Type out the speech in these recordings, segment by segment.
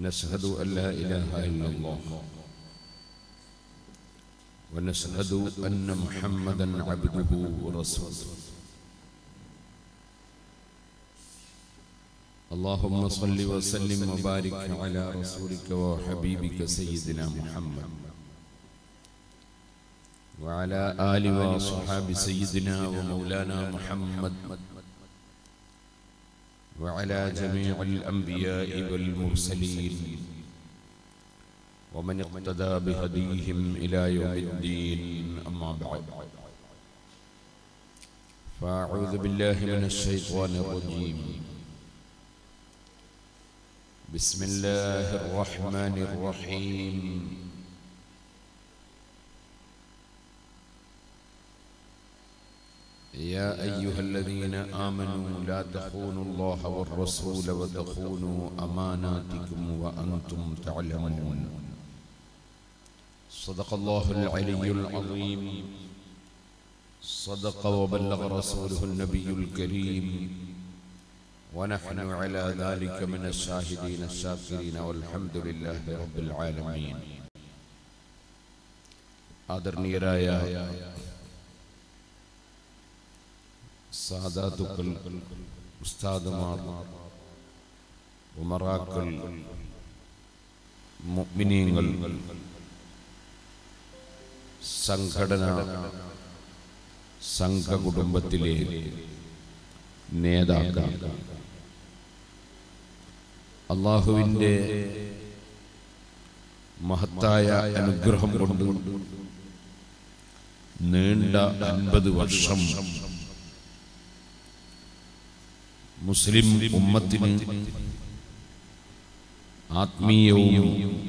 نشهد أن لا إله إلا الله ونشهد أن محمدا عبده ورسوله اللهم صل وسلم وبارك على رسولك وحبيبك سيدنا محمد وعلى آل وصحاب سيدنا ومولانا محمد وعلى جميع الأنبياء والمرسلين ومن اقتدى بهديهم إلى يوم الدين أما بعد فأعوذ بالله من الشيطان الرجيم بسم الله الرحمن الرحيم يا أيها الذين آمنوا لا تخونوا الله والرسول وتخونوا أماناتكم وأنتم تعلمون صدق الله العلي العظيم صدق وبلغ رسوله النبي الكريم ونحن على ذلك من الشاهدين الشاكرين والحمد لله رب العالمين ആദരണീയരായ സാദാത്തുക്കൾ ഉസ്താദുമാർ ഉമറാക്കൾ മുഅ്മിനീങ്ങൾ സംഘടന സംഘകുടുംബത്തിലെ നേതാക്കൾ അള്ളാഹുവിൻ്റെ മഹത്തായ അനുഗ്രഹം കൊണ്ട് നീണ്ട അൻപത് വർഷം മുസ്ലിം ഉമ്മത്തിന് ആത്മീയവും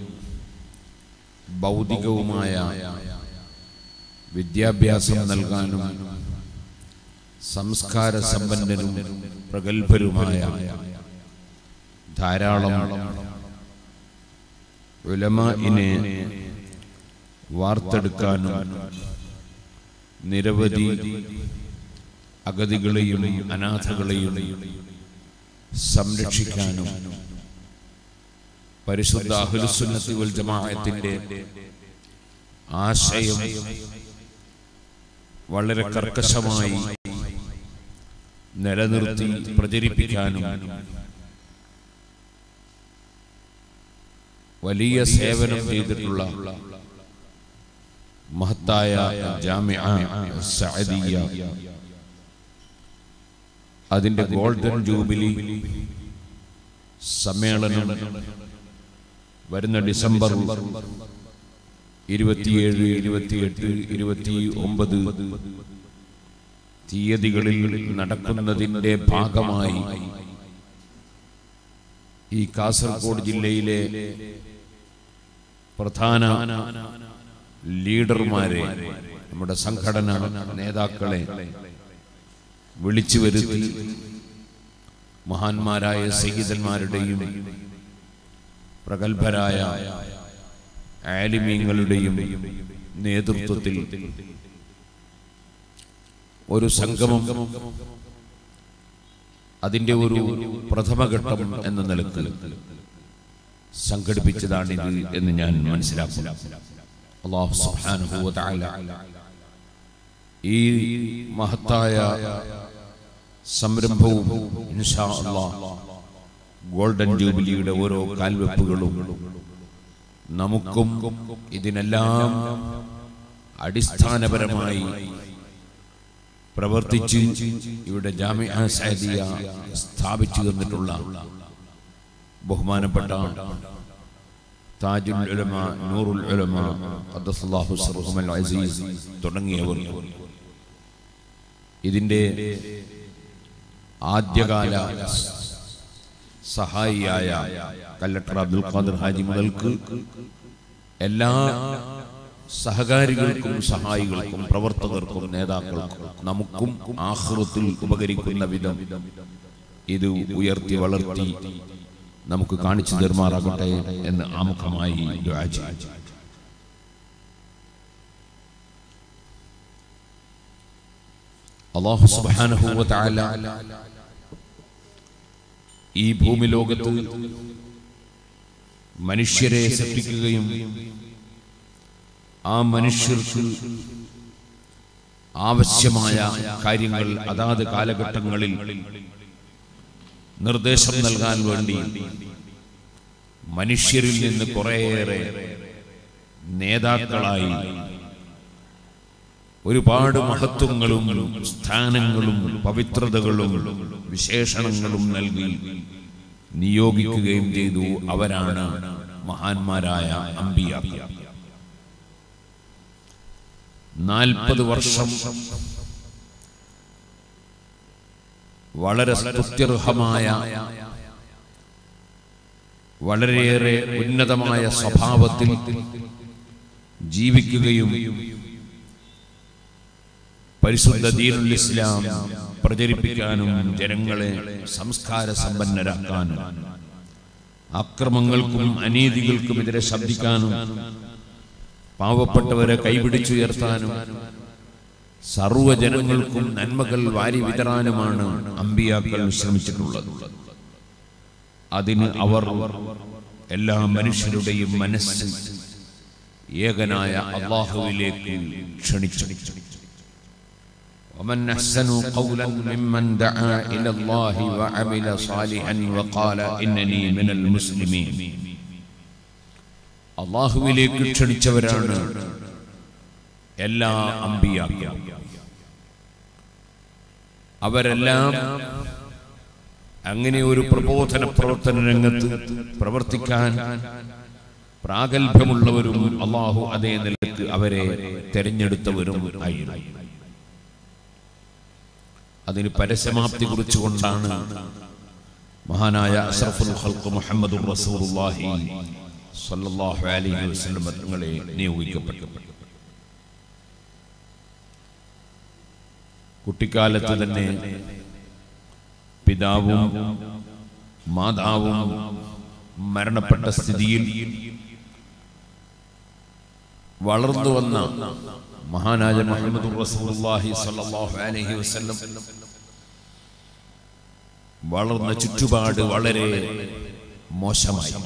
ഭൗതികവുമായ വിദ്യാഭ്യാസം നൽകാനും സംസ്കാര സമ്പന്നരും പ്രഗത്ഭരുമായ ധാരാളം ഉലമാഇനെ വാർത്തെടുക്കാനും നിരവധി അഗതികളെയും അനാഥകളെയും സംരക്ഷിക്കാനും പരിശുദ്ധ അഹ്ലുസുന്നത്തി വൽ ജമാഅത്തിന്റെ ആശയം വളരെ കർക്കശമായി നിലനിർത്തി പ്രചരിപ്പിക്കാനും വലിയ സേവനം ചെയ്തിട്ടുള്ള മഹത്തായ ജാമിഅ സഅദിയ അതിന്റെ ഗോൾഡൻ ജൂബിലി സമ്മേളനം വരുന്ന ഡിസംബർ ഇരുപത്തിയേഴ് ഇരുപത്തിയെട്ട് ഇരുപത്തി ഒമ്പത് തീയതികളിൽ നടക്കുന്നതിൻ്റെ ഭാഗമായി ഈ കാസർഗോഡ് ജില്ലയിലെ പ്രധാന ലീഡർമാരെ നമ്മുടെ സംഘടന നേതാക്കളെ വിളിച്ചു വരുത്തി മഹാന്മാരായ സഹിതന്മാരുടെയും പ്രഗത്ഭരായ ആലിമീങ്ങളുടെയും നേതൃത്വത്തിൽ ഒരു സംഗമം അതിന്റെ ഒരു പ്രഥമഘട്ടം എന്ന നിലക്ക് സംഘടിപ്പിച്ചതാണിത് എന്ന് ഞാൻ മനസ്സിലാക്കുന്നു അള്ളാഹു സുബ്ഹാനഹു വ തആല ഈ മഹത്തായ സംരംഭവും ഇൻഷാ അല്ലാഹ് ഗോൾഡൻ ജൂബിലിയുടെ ഓരോ കാൽവെപ്പുകളും നമുക്കും ഇതിനെല്ലാം അടിസ്ഥാനപരമായി പ്രവർത്തിച്ച് ഇവിടെ ജാമിഅ സഅദിയ സ്ഥാപിച്ചു തന്നിട്ടുള്ള ബഹുമാനപ്പെട്ട താജുൽ ഉലമ നൂറുൽ ഉലമ ഖദ്ദസല്ലാഹു സിർഹുൽ അസീസ് തുടങ്ങിയവർ ഇതിന്റെ ആദ്യകാല സഹായിയായ കല്ലട്ടർ അബ്ദുൽ ഖാദർ ഹാജി മുതൽക്ക് എല്ലാ സഹകാരികൾക്കും സഹായികൾക്കും പ്രവർത്തകർക്കും നേതാക്കൾക്കും നമുക്കും ആഹൃത്തിൽ ഉപകരിക്കുന്ന വിധം ഇത് ഉയർത്തി വളർത്തി നമുക്ക് കാണിച്ചു തരുമാറാകട്ടെ എന്ന് ആമുഖമായി ദുആ ചെയ്യും അള്ളാഹു സുബ്ഹാനഹു വ തആല ഈ ഭൂമി ലോകത്ത് മനുഷ്യരെ സൃഷ്ടിക്കുകയും ആ മനുഷ്യർക്ക് ആവശ്യമായ കാര്യങ്ങൾ അതാത് കാലഘട്ടങ്ങളിൽ നിർദ്ദേശം നൽകാൻ വേണ്ടി മനുഷ്യരിൽ നിന്ന് കുറേയേറെ നേതാക്കളായി ഒരുപാട് മഹത്വങ്ങളും സ്ഥാനങ്ങളും പവിത്രതകളും വിശേഷണങ്ങളും നൽകി നിയോഗിക്കുകയും ചെയ്തു അവരാണ് മഹാന്മാരായ അമ്പിയ നാൽപ്പത് വർഷം വളരെ സ്തുത്യർഹമായ വളരെയേറെ ഉന്നതമായ സ്വഭാവത്തിൽ ജീവിക്കുകയും പരിശുദ്ധ ദീനുൽ ഇസ്ലാം പ്രചരിപ്പിക്കാനും ജനങ്ങളെ സംസ്കാര സമ്പന്നരാക്കാനും അക്രമങ്ങൾക്കും അനീതികൾക്കും എതിരെ ശബ്ദിക്കാനും പാവപ്പെട്ടവരെ കൈപിടിച്ചുയർത്താനും സർവജനങ്ങൾക്കും നന്മകൾ വാരി വിതറാനുമാണ് അമ്പിയാക്കൾ ശ്രമിച്ചിട്ടുള്ളത് അതിന് അവർ എല്ലാ മനുഷ്യരുടെയും മനസ്സ് ഏകനായ അള്ളാഹുവിലേക്ക് ക്ഷണിച്ചു ومن أحسن قولا ممن دعا إلى الله وعمل صالحا وقال إنني من المسلمين അള്ളാഹുവിലേക്ക് ക്ഷണിച്ചവരാണ് എല്ലാ അമ്പിയാക്കളും അവരെല്ലാം അങ്ങനെ ഒരു പ്രബോധന പ്രവർത്തന രംഗത്ത് പ്രവർത്തിക്കാൻ പ്രാഗൽഭ്യമുള്ളവരും അള്ളാഹു അതേ നിലക്ക് അവരെ തെരഞ്ഞെടുത്തവരും ആയിരുന്നു അതിന് പരസമാപ്തി കുറിച്ചുകൊണ്ടാണ് മഹാനായ അഷ്റഫുൽ ഖൽഖ് മുഹമ്മദുർ റസൂലുള്ളാഹി സ്വല്ലല്ലാഹു അലൈഹി വസല്ലം തങ്ങളെ നിയോഗിക്കപ്പെട്ടു കുട്ടിക്കാലത്ത് തന്നെ പിതാവും മാതാവും മരണപ്പെട്ട സ്ഥിതിയിൽ വളർന്നു വന്ന മഹാനായ മുഹമ്മദ് റസൂലുള്ളാഹി സ്വല്ലല്ലാഹു അലൈഹി വസല്ലം വളർന്ന ചുറ്റുപാട് വളരെ മോശമായി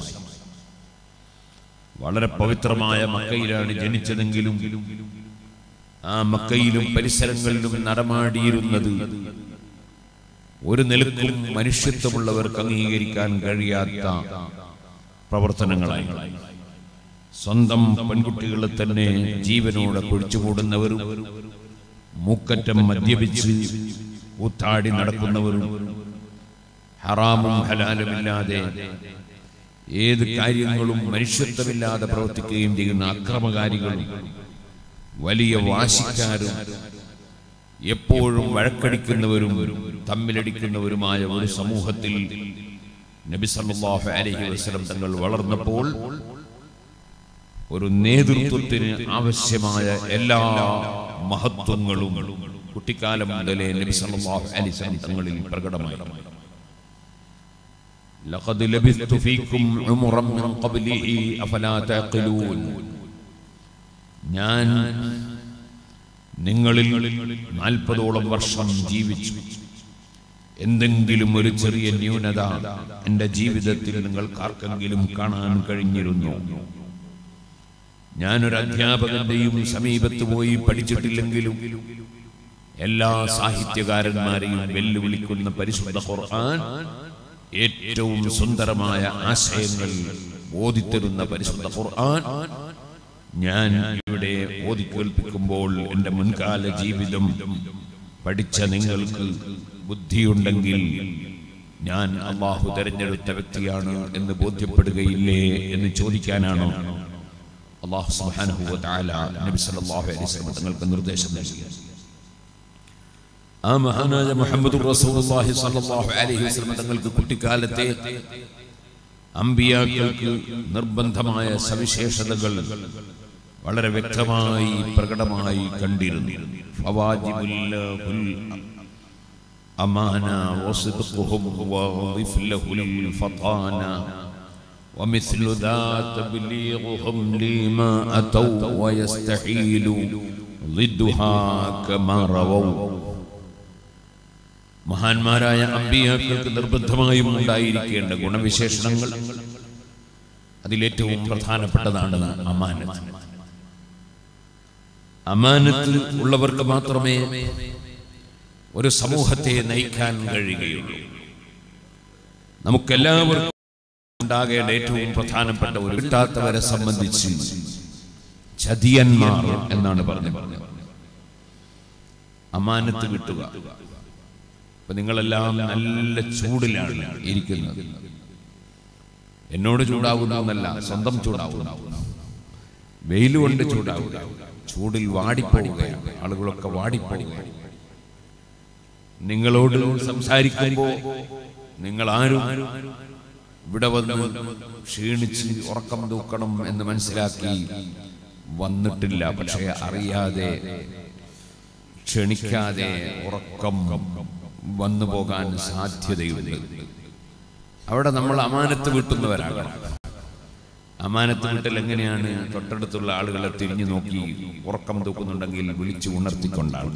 വളരെ പവിത്രമായ മക്കയിലാണ് ജനിച്ചതെങ്കിലും ആ മക്കയിലും പരിസരങ്ങളിലും നടമാടിയിരുന്നത് ഒരു നിലക്കും മനുഷ്യത്വമുള്ളവർക്ക് അംഗീകരിക്കാൻ കഴിയാത്ത പ്രവർത്തനങ്ങളായി സ്വന്തം പെൺകുട്ടികളെ തന്നെ ജീവനോടെ പിടിച്ചുകൂടുന്നവരും മൂക്കറ്റം മദ്യപിച്ച് ഊത്താടി നടക്കുന്നവരും ഹറാമും ഹലാലുമില്ലാതെ ഏത് കാര്യങ്ങളും മനുഷ്യത്വമില്ലാതെ പ്രവർത്തിക്കുകയും ചെയ്യുന്ന അക്രമകാരികളും വലിയ വാശിക്കാരും എപ്പോഴും വഴക്കടിക്കുന്നവരും തമ്മിലടിക്കുന്നവരുമായ ഒരു സമൂഹത്തിൽ നബി സല്ലല്ലാഹു അലൈഹി വസല്ലം തങ്ങൾ വളർന്നപ്പോൾ ഒരു നേതൃത്വത്തിന് ആവശ്യമായ എല്ലാ മഹത്വങ്ങളും കുട്ടിക്കാലം മുതലേ നബി സല്ലല്ലാഹു അലൈഹി വസല്ലം തങ്ങളിൽ പ്രകടമായി لقد لبثت فيكم عمرا من قبله أفلا تعقلون ഞാൻ നിങ്ങളിൽ നാൽപ്പതോളം വർഷം ജീവിച്ചു എന്തെങ്കിലും ഒരു ചെറിയ ന്യൂനത എന്റെ ജീവിതത്തിൽ നിങ്ങൾക്കാർക്കെങ്കിലും കാണാൻ കഴിഞ്ഞിരുന്നു ഞാനൊരു അധ്യാപകന്റെയും സമീപത്ത് പോയി പഠിച്ചിട്ടില്ലെങ്കിലും എല്ലാ സാഹിത്യകാരന്മാരെയും വെല്ലുവിളിക്കുന്ന പരിശുദ്ധ ഖുർആൻ ഏറ്റവും സുന്ദരമായ ആശയങ്ങൾ ഓതിത്തരുന്ന പരിശുദ്ധ ഖുർആൻ ഞാൻ ഇവിടെ ഓതി കേൾപ്പിക്കുമ്പോൾ എൻ്റെ മുൻകാല ജീവിതം പഠിച്ച നിങ്ങൾക്ക് ബുദ്ധിയുണ്ടെങ്കിൽ ഞാൻ അള്ളാഹു തെരഞ്ഞെടുത്ത വ്യക്തിയാണ് എന്ന് ബോധ്യപ്പെടുകയില്ലേ എന്ന് ചോദിക്കാനാണോ അള്ളാഹു സുബ്ഹാനഹു വ തആല നബി സല്ലല്ലാഹു അലൈഹി വസല്ലം തങ്ങൾക്ക് നിർദ്ദേശം നൽകി ആ മഹാനായ മുഹമ്മദ് റസൂലുള്ളാഹി സ്വല്ലല്ലാഹു അലൈഹി വസല്ലം തങ്ങൾക്ക് കുട്ടിക്കാലത്തെ അമ്പിയാക്കൾക്ക് നിർബന്ധമായ സവിശേഷതകൾ വളരെ വ്യക്തമായി പ്രകടമായി കണ്ടിരുന്നു ഫവാജിബുല്ലാഹുൽ അമാന വസിദ്ഖുഹും വദിഫ്ലഹുൽ ഫതാന ومثل ذا تبليغهم لما أتوا ويستحيل ضدها كما رووا മഹാന്മാരായ അമ്പിയാക്കൾക്ക് നിർബന്ധമായും ഉണ്ടായിരിക്കേണ്ട ഗുണവിശേഷണങ്ങൾ അതിലേറ്റവും പ്രധാനപ്പെട്ടതാണ് അമാനത്ത് അമാനത്ത് ഉള്ളവർക്ക് മാത്രമേ ഒരു സമൂഹത്തെ നയിക്കാൻ കഴിയുകയുള്ളൂ നമുക്കെല്ലാവർക്കും ഉണ്ടാകേണ്ട ഏറ്റവും പ്രധാനപ്പെട്ട ഒരു കിട്ടാത്തവരെ സംബന്ധിച്ച് ചതിയന്മാർ എന്നാണ് പറഞ്ഞത് അമാനത്ത് കിട്ടുക അപ്പൊ നിങ്ങളെല്ലാം നല്ല ചൂടിലാണ് ഇരിക്കുന്നത് എന്നോട് ചൂടാവുന്നല്ല സ്വന്തം ചൂടാവുന്ന വെയിൽ കൊണ്ട് ചൂടാവുക ചൂടിൽ വാടിപ്പോവുകയാണ് ആളുകളൊക്കെ വാടിപ്പോവുകയാണ് നിങ്ങളോട് സംസാരിക്കുമ്പോൾ നിങ്ങൾ ആരും ഇവിടെ വന്ന് ക്ഷീണിച്ച് ഉറക്കം തൂക്കണം എന്ന് മനസ്സിലാക്കി വന്നിട്ടില്ല പക്ഷെ അറിയാതെ ക്ഷണിക്കാതെ ഉറക്കം വന്നു പോകാൻ സാധ്യതയുണ്ട് അവിടെ നമ്മൾ അമാനത്ത് വീട്ടുന്നവരാകണം അമാനത്ത് വീട്ടിൽ എങ്ങനെയാണ് തൊട്ടടുത്തുള്ള ആളുകളെ തിരിഞ്ഞു നോക്കി ഉറക്കം തൂക്കുന്നുണ്ടെങ്കിൽ വിളിച്ചു ഉണർത്തിക്കൊണ്ടാണ്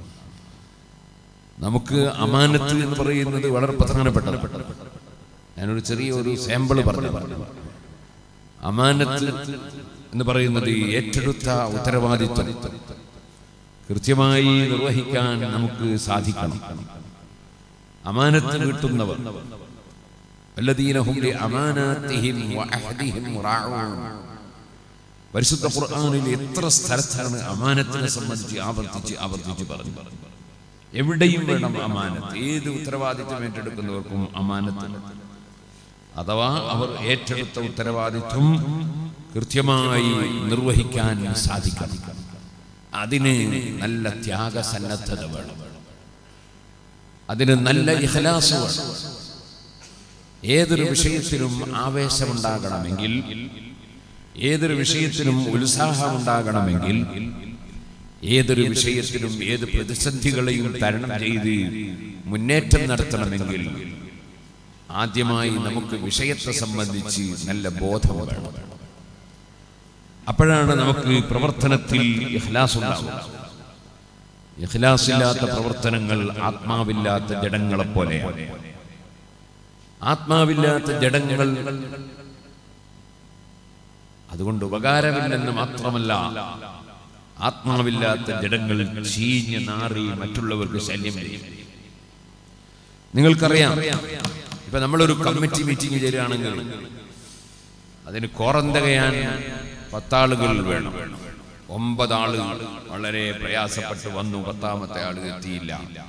നമുക്ക് അമാനത്ത് എന്ന് പറയുന്നത് വളരെ പ്രധാനപ്പെട്ടത് ഞാനൊരു ചെറിയ ഒരു സാമ്പിൾ പറഞ്ഞു അമാനത്ത് എന്ന് പറയുന്നത് ഏറ്റെടുത്ത ഉത്തരവാദിത്വം കൃത്യമായി നിർവഹിക്കാൻ നമുക്ക് സാധിക്കണം അമാനത്ത് കിട്ടുന്നവർ الذين هم لأماناتهم وعهدهم راعون പരിശുദ്ധ ഖുർആനിൽ എത്ര സ്ഥലത്താണ് അമാനത്തിനെ സംബന്ധിച്ച് ആവർത്തിച്ച് ആവർത്തിച്ച് പറഞ്ഞു എവിടെയും വേണം അമാനത്ത് ഏത് ഉത്തരവാദിത്വം ഏറ്റെടുക്കുന്നവർക്കും അമാനത്ത് അഥവാ അവർ ഏറ്റെടുത്ത ഉത്തരവാദിത്വം കൃത്യമായി നിർവഹിക്കാൻ സാധിക്കണം അതിന് നല്ല ത്യാഗസന്നദ്ധത വേണം അതിന് നല്ല ഇഖലാസ് വേണം ഏതൊരു വിഷയത്തിലും ആവേശമുണ്ടാകണമെങ്കിൽ ഏതൊരു വിഷയത്തിലും ഉത്സാഹമുണ്ടാകണമെങ്കിൽ ഏതൊരു വിഷയത്തിലും ഏത് പ്രതിസന്ധികളെയും തരണം ചെയ്ത് മുന്നേറ്റം നടത്തണമെങ്കിൽ ആദ്യമായി നമുക്ക് വിഷയത്തെ സംബന്ധിച്ച് നല്ല ബോധം വേണം അപ്പോഴാണ് നമുക്ക് പ്രവർത്തനത്തിൽ ഇഖ്ലാസ് ഉണ്ടാവുക ഇഖ്ലാസ് ഇല്ലാത്ത പ്രവർത്തനങ്ങൾ ആത്മാവില്ലാത്ത ജഡങ്ങളെ പോലെയാണ് ആത്മാവില്ലാത്ത ജഡങ്ങൾ അതുകൊണ്ട് ഉപകാരമില്ലെന്ന് മാത്രമല്ല ആത്മാവില്ലാത്ത ജഡങ്ങൾ ചീഞ്ഞ് നാറി മറ്റുള്ളവർക്ക് ശല്യം ചെയ്യും നിങ്ങൾക്കറിയാം ഇപ്പൊ നമ്മളൊരു കമ്മിറ്റി മീറ്റിംഗ് ചേരുകയാണെങ്കിൽ അതിന് കോറം തികയാൻ പത്താളുകൾ വേണം ഒമ്പതാള് വളരെ പ്രയാസപ്പെട്ട് വന്നു പത്താമത്തെ ആള് എത്തിയില്ല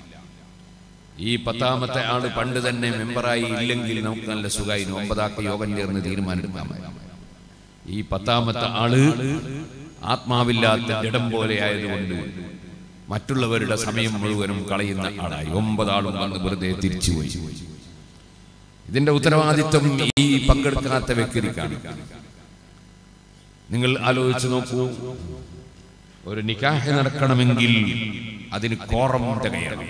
ഈ പത്താമത്തെ ആള് പണ്ട് തന്നെ മെമ്പറായി ഇല്ലെങ്കിൽ നമുക്ക് നല്ല സുഖമായി ഒമ്പതാക്ക് യോഗം ചേർന്ന് തീരുമാനമെടുക്കാം ഈ പത്താമത്തെ ആള് ആത്മാവില്ലാത്ത ജഡം പോലെ ആയതുകൊണ്ട് മറ്റുള്ളവരുടെ സമയം മുഴുവനും കളയുന്ന ആളായി ഒമ്പതാളും വന്ന് വെറുതെ തിരിച്ചുപോയി ഇതിന്റെ ഉത്തരവാദിത്വം ഈ പങ്കെടുക്കാത്ത വ്യക്തിക്കാണ് നിങ്ങൾ ആലോചിച്ച് നോക്കൂ ഒരു നിക്കാഹ് നടക്കണമെങ്കിൽ അതിന് കോറം തികയണം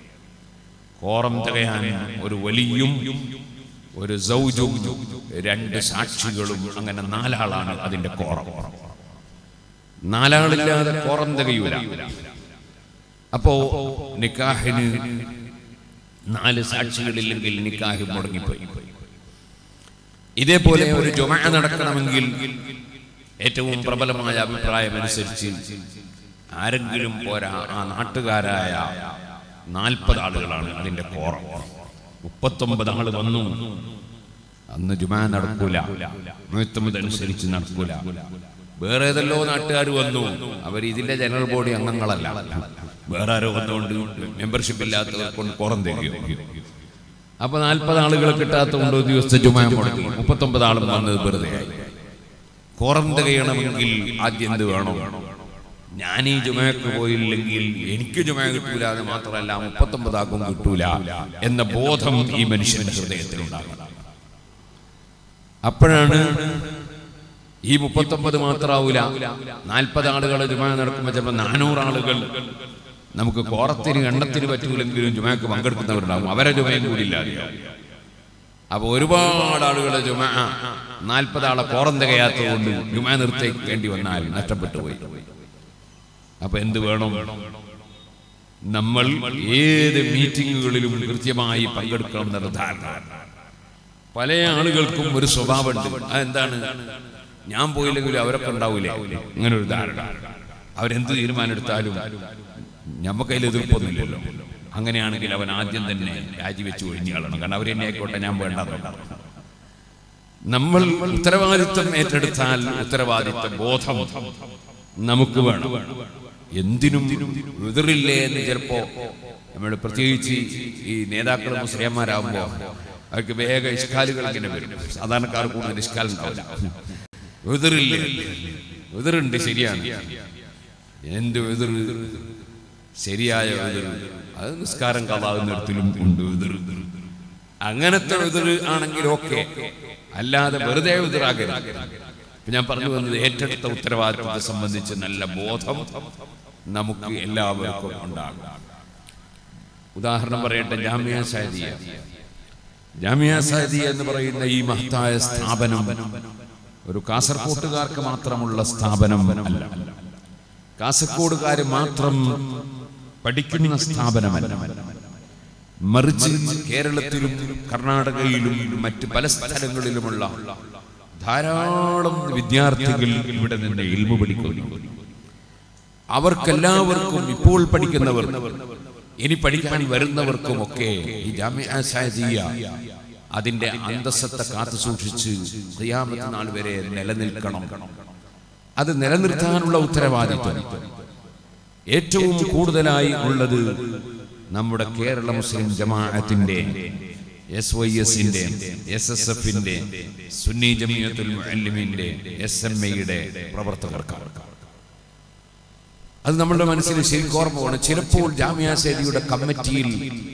കോറം തികയാൻ ഒരു വലിയും ഒരു സൗജും രണ്ട് സാക്ഷികളും അങ്ങനെ നാലാളാണ് അതിന്റെ കോറം നാലാളില്ലാതെ കോറം തികയൂല അപ്പോ നിക്കാഹിന് നാല് സാക്ഷികളില്ലെങ്കിൽ നിക്കാഹ് മുടങ്ങിപ്പോയി ഇതേപോലെ ഒരു ജുമ നടക്കണമെങ്കിൽ ഏറ്റവും പ്രബലമായ അഭിപ്രായം അനുസരിച്ച് ആരെങ്കിലും പോരാ ആ നാട്ടുകാരായ നാൽപ്പത് ആളുകളാണ് അതിന്റെ കോറം മുപ്പത്തൊമ്പത് ആള് വന്നു അന്ന് ജുമാ നടക്കൂല മുപ്പത്തൊമ്പത് അനുസരിച്ച് നടക്കൂല വേറെ ഏതല്ലോ നാട്ടുകാർ വന്നു അവർ ഇതിന്റെ ജനറൽ ബോഡി അംഗങ്ങളല്ല വേറെ ആരോ വന്നുകൊണ്ട് മെമ്പർഷിപ്പ് ഇല്ലാത്തവർ കൊണ്ട് കോറം തരികയോ അപ്പൊ നാൽപ്പത് ആളുകളെ കിട്ടാത്തതുകൊണ്ട് ഒരു ദിവസത്തെ ജുമാ മുടക്കി മുപ്പത്തൊമ്പത് ആളും വന്നത് വെറുതെ കോറം തികയണമെങ്കിൽ ആദ്യം എന്ത് വേണം ഞാൻ ഈ ജുമയ്ക്ക് പോയില്ലെങ്കിൽ എനിക്ക് ജുമ കിട്ടൂല എന്ന് മാത്രമല്ല മുപ്പത്തൊമ്പതാക്കും കിട്ടൂല എന്ന ബോധം ഈ മനുഷ്യന്റെ ഹൃദയത്തിലുണ്ടാകും അപ്പോഴാണ് ഈ മുപ്പത്തൊമ്പത് മാത്രമാവൂല നാൽപ്പത് ആളുകൾ ജുമ നടക്കുമ്പോൾ ചിലപ്പോൾ നാനൂറ് ആളുകൾ നമുക്ക് കോറത്തിന് എണ്ണത്തിന് പറ്റൂലെങ്കിലും ജുമയ്ക്ക് പങ്കെടുക്കുന്നവരുണ്ടാകും അവരെ ജുമയും കൂടി ഇല്ലാതെ അപ്പൊ ഒരുപാട് ആളുകളെ ജുമ നാൽപ്പത് ആളെ കോറം തികയാത്തതുകൊണ്ട് ജുമ നിർത്തേക്കേണ്ടി വന്നാൽ നഷ്ടപ്പെട്ടു പോയി അപ്പൊ എന്ത് വേണം നമ്മൾ ഏത് മീറ്റിങ്ങുകളിലും കൃത്യമായി പങ്കെടുക്കണം എന്ന ധാരണ പല ആളുകൾക്കും ഒരു സ്വഭാവമുണ്ട് അതെന്താണ് ഞാൻ പോയില്ലെങ്കിലും അവരൊക്കെ ഉണ്ടാവൂലേ അങ്ങനെ ഒരു ധാരണ അവരെന്ത് തീരുമാനം എടുത്താലും നമുക്ക് അതിൽ എതിർപ്പൊന്നുമില്ലല്ലോ അങ്ങനെയാണെങ്കിൽ അവൻ ആദ്യം തന്നെ രാജിവെച്ച് ഒഴിഞ്ഞാളണം കാരണം അവരെന്നെ ആയിക്കോട്ടെ ഞാൻ വേണ്ടെന്നുണ്ടാവും നമ്മൾ ഉത്തരവാദിത്വം ഏറ്റെടുത്താൽ ഉത്തരവാദിത്വ ബോധം നമുക്ക് വേണം എന്തിനും എതിറില്ലേ എന്ന് ചിലപ്പോ നമ്മൾ പ്രത്യേകിച്ച് ഈ നേതാക്കൾ മുസ്ലിംമാരാകുമ്പോ അവർക്ക് വേഗ ഇഷ്കാലുകൾ ഇങ്ങനെ വരും സാധാരണക്കാർ കൂടുതൽ ഇഷ്കാൽ ഉണ്ടാവില്ല എതിറില്ലേ എതിറുണ്ട് ശരിയാണ് എന്ത് എതിർ ശരിയായ എതിർ അത് നിസ്കാരം കഥാകുന്നിടത്തിലും ഉണ്ട് എതിർ അങ്ങനത്തെ എതിർ ആണെങ്കിൽ ഓക്കെ അല്ലാതെ വെറുതെ എതിറാകരുത് ഇപ്പൊ ഞാൻ പറഞ്ഞു വന്നത് ഏറ്റെടുത്ത ഉത്തരവാദിത്വത്തെ സംബന്ധിച്ച് നല്ല ബോധം നമുക്ക് എല്ലാവർക്കും ഉണ്ടാകും ഉദാഹരണം പറയട്ടെ ജാമ്യ സാദിയ ജാമ്യ സാദിയ എന്ന് പറയുന്ന ഈ മഹത്തായ സ്ഥാപനം ഒരു കാസർകോട്ടുകാർക്ക് മാത്രമുള്ള സ്ഥാപനം അല്ല കാസർഗോഡുകാർ മാത്രം പഠിക്കുന്ന സ്ഥാപനമല്ല മറിച്ച് കേരളത്തിലും കർണാടകയിലും മറ്റ് പല സ്ഥലങ്ങളിലുമുള്ള ധാരാളം വിദ്യാർത്ഥികൾ ഇവിടെ നിന്ന് ഇൽമു പഠിക്കുന്നു അവർക്കെല്ലാവർക്കും ഇപ്പോൾ പഠിക്കുന്നവർ ഇനി പഠിക്കാൻ വരുന്നവർക്കുമൊക്കെ ഈ ജാമ്യ സാദിയ അതിന്റെ അന്തസ്സത്തെ കാത്തു സൂക്ഷിച്ച് ഖിയാമത്ത് നാൾ വരെ നിലനിൽക്കണം അത് നിലനിർത്താനുള്ള ഉത്തരവാദിത്വം ഏറ്റവും കൂടുതലായി ഉള്ളത് നമ്മുടെ കേരള മുസ്ലിം ജമാഅത്തിന്റെ എസ് വൈ എസിന്റെ എസ് എസ് എഫിന്റെ സുന്നി ജമിയത്തുൽ മുഅല്ലിമിന്റെ എസ് എം എയുടെ പ്രവർത്തകർക്കാണ് അത് നമ്മുടെ മനസ്സിൽ ശരിക്കും ഓർമ്മ വേണം ചിലപ്പോൾ ജാമ്യ സേദിയുടെ കമ്മിറ്റിയിൽ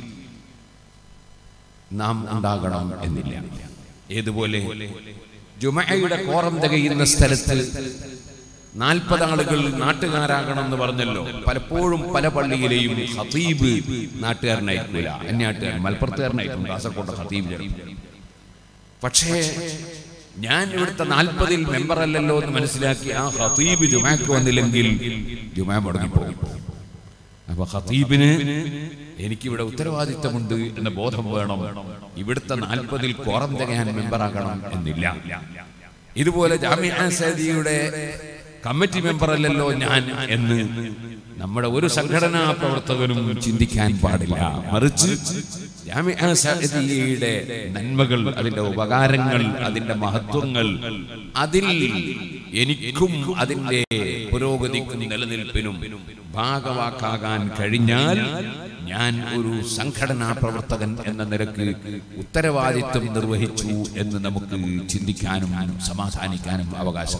നാം ഉണ്ടാകണം എന്നില്ല ഏതുപോലെ ജുമയുടെ കോറം തികയുന്ന സ്ഥലത്ത് നാൽപ്പത് ആളുകൾ നാട്ടുകാരാകണം എന്ന് പറഞ്ഞല്ലോ പലപ്പോഴും പല പള്ളിയിലെയും ഹതീബ് നാട്ടുകാരനായിരിക്കില്ല അന്യാട്ടുകാരൻ മലപ്പുറത്തുകാരനായിട്ടുണ്ട് കാസർകോട്ടെ ഹതീബ് ചിലപ്പോൾ. പക്ഷേ ഞാൻ ഇവിടുത്തെ നാൽപ്പതിൽ മെമ്പർ അല്ലല്ലോ എന്ന് മനസ്സിലാക്കി ആ ഹതീബ് ജുമാക്ക് വന്നില്ലെങ്കിൽ ജുമാ മുടങ്ങിപ്പോകും അപ്പൊ ഖത്തീബിന് എനിക്കിവിടെ ഉത്തരവാദിത്തമുണ്ട് എന്ന ബോധം വേണം ഇവിടുത്തെ നാൽപ്പതിൽ കോറം തികയാൻ മെമ്പറാകണം എന്നില്ല ഇതുപോലെ ജാമ്യ സദിയുടെ കമ്മിറ്റി മെമ്പർ അല്ലല്ലോ ഞാൻ എന്ന് നമ്മുടെ ഒരു സംഘടനാ പ്രവർത്തകനും ചിന്തിക്കാൻ പാടില്ല മറിച്ച് ജാമ്യ സദിയുടെ നന്മകൾ അതിന്റെ ഉപകാരങ്ങൾ അതിന്റെ മഹത്വങ്ങൾ അതിൽ എനിക്കും അതിന്റെ പുരോഗതിക്കും നിലനിൽപ്പിനും ഭാഗവാക്കാകാൻ കഴിഞ്ഞാൽ ഞാൻ ഒരു സംഘടനാ പ്രവർത്തകൻ എന്ന നിലക്ക് ഉത്തരവാദിത്വം നിർവഹിച്ചു എന്ന് നമുക്ക് ചിന്തിക്കാനും സമാധാനിക്കാനും അവകാശം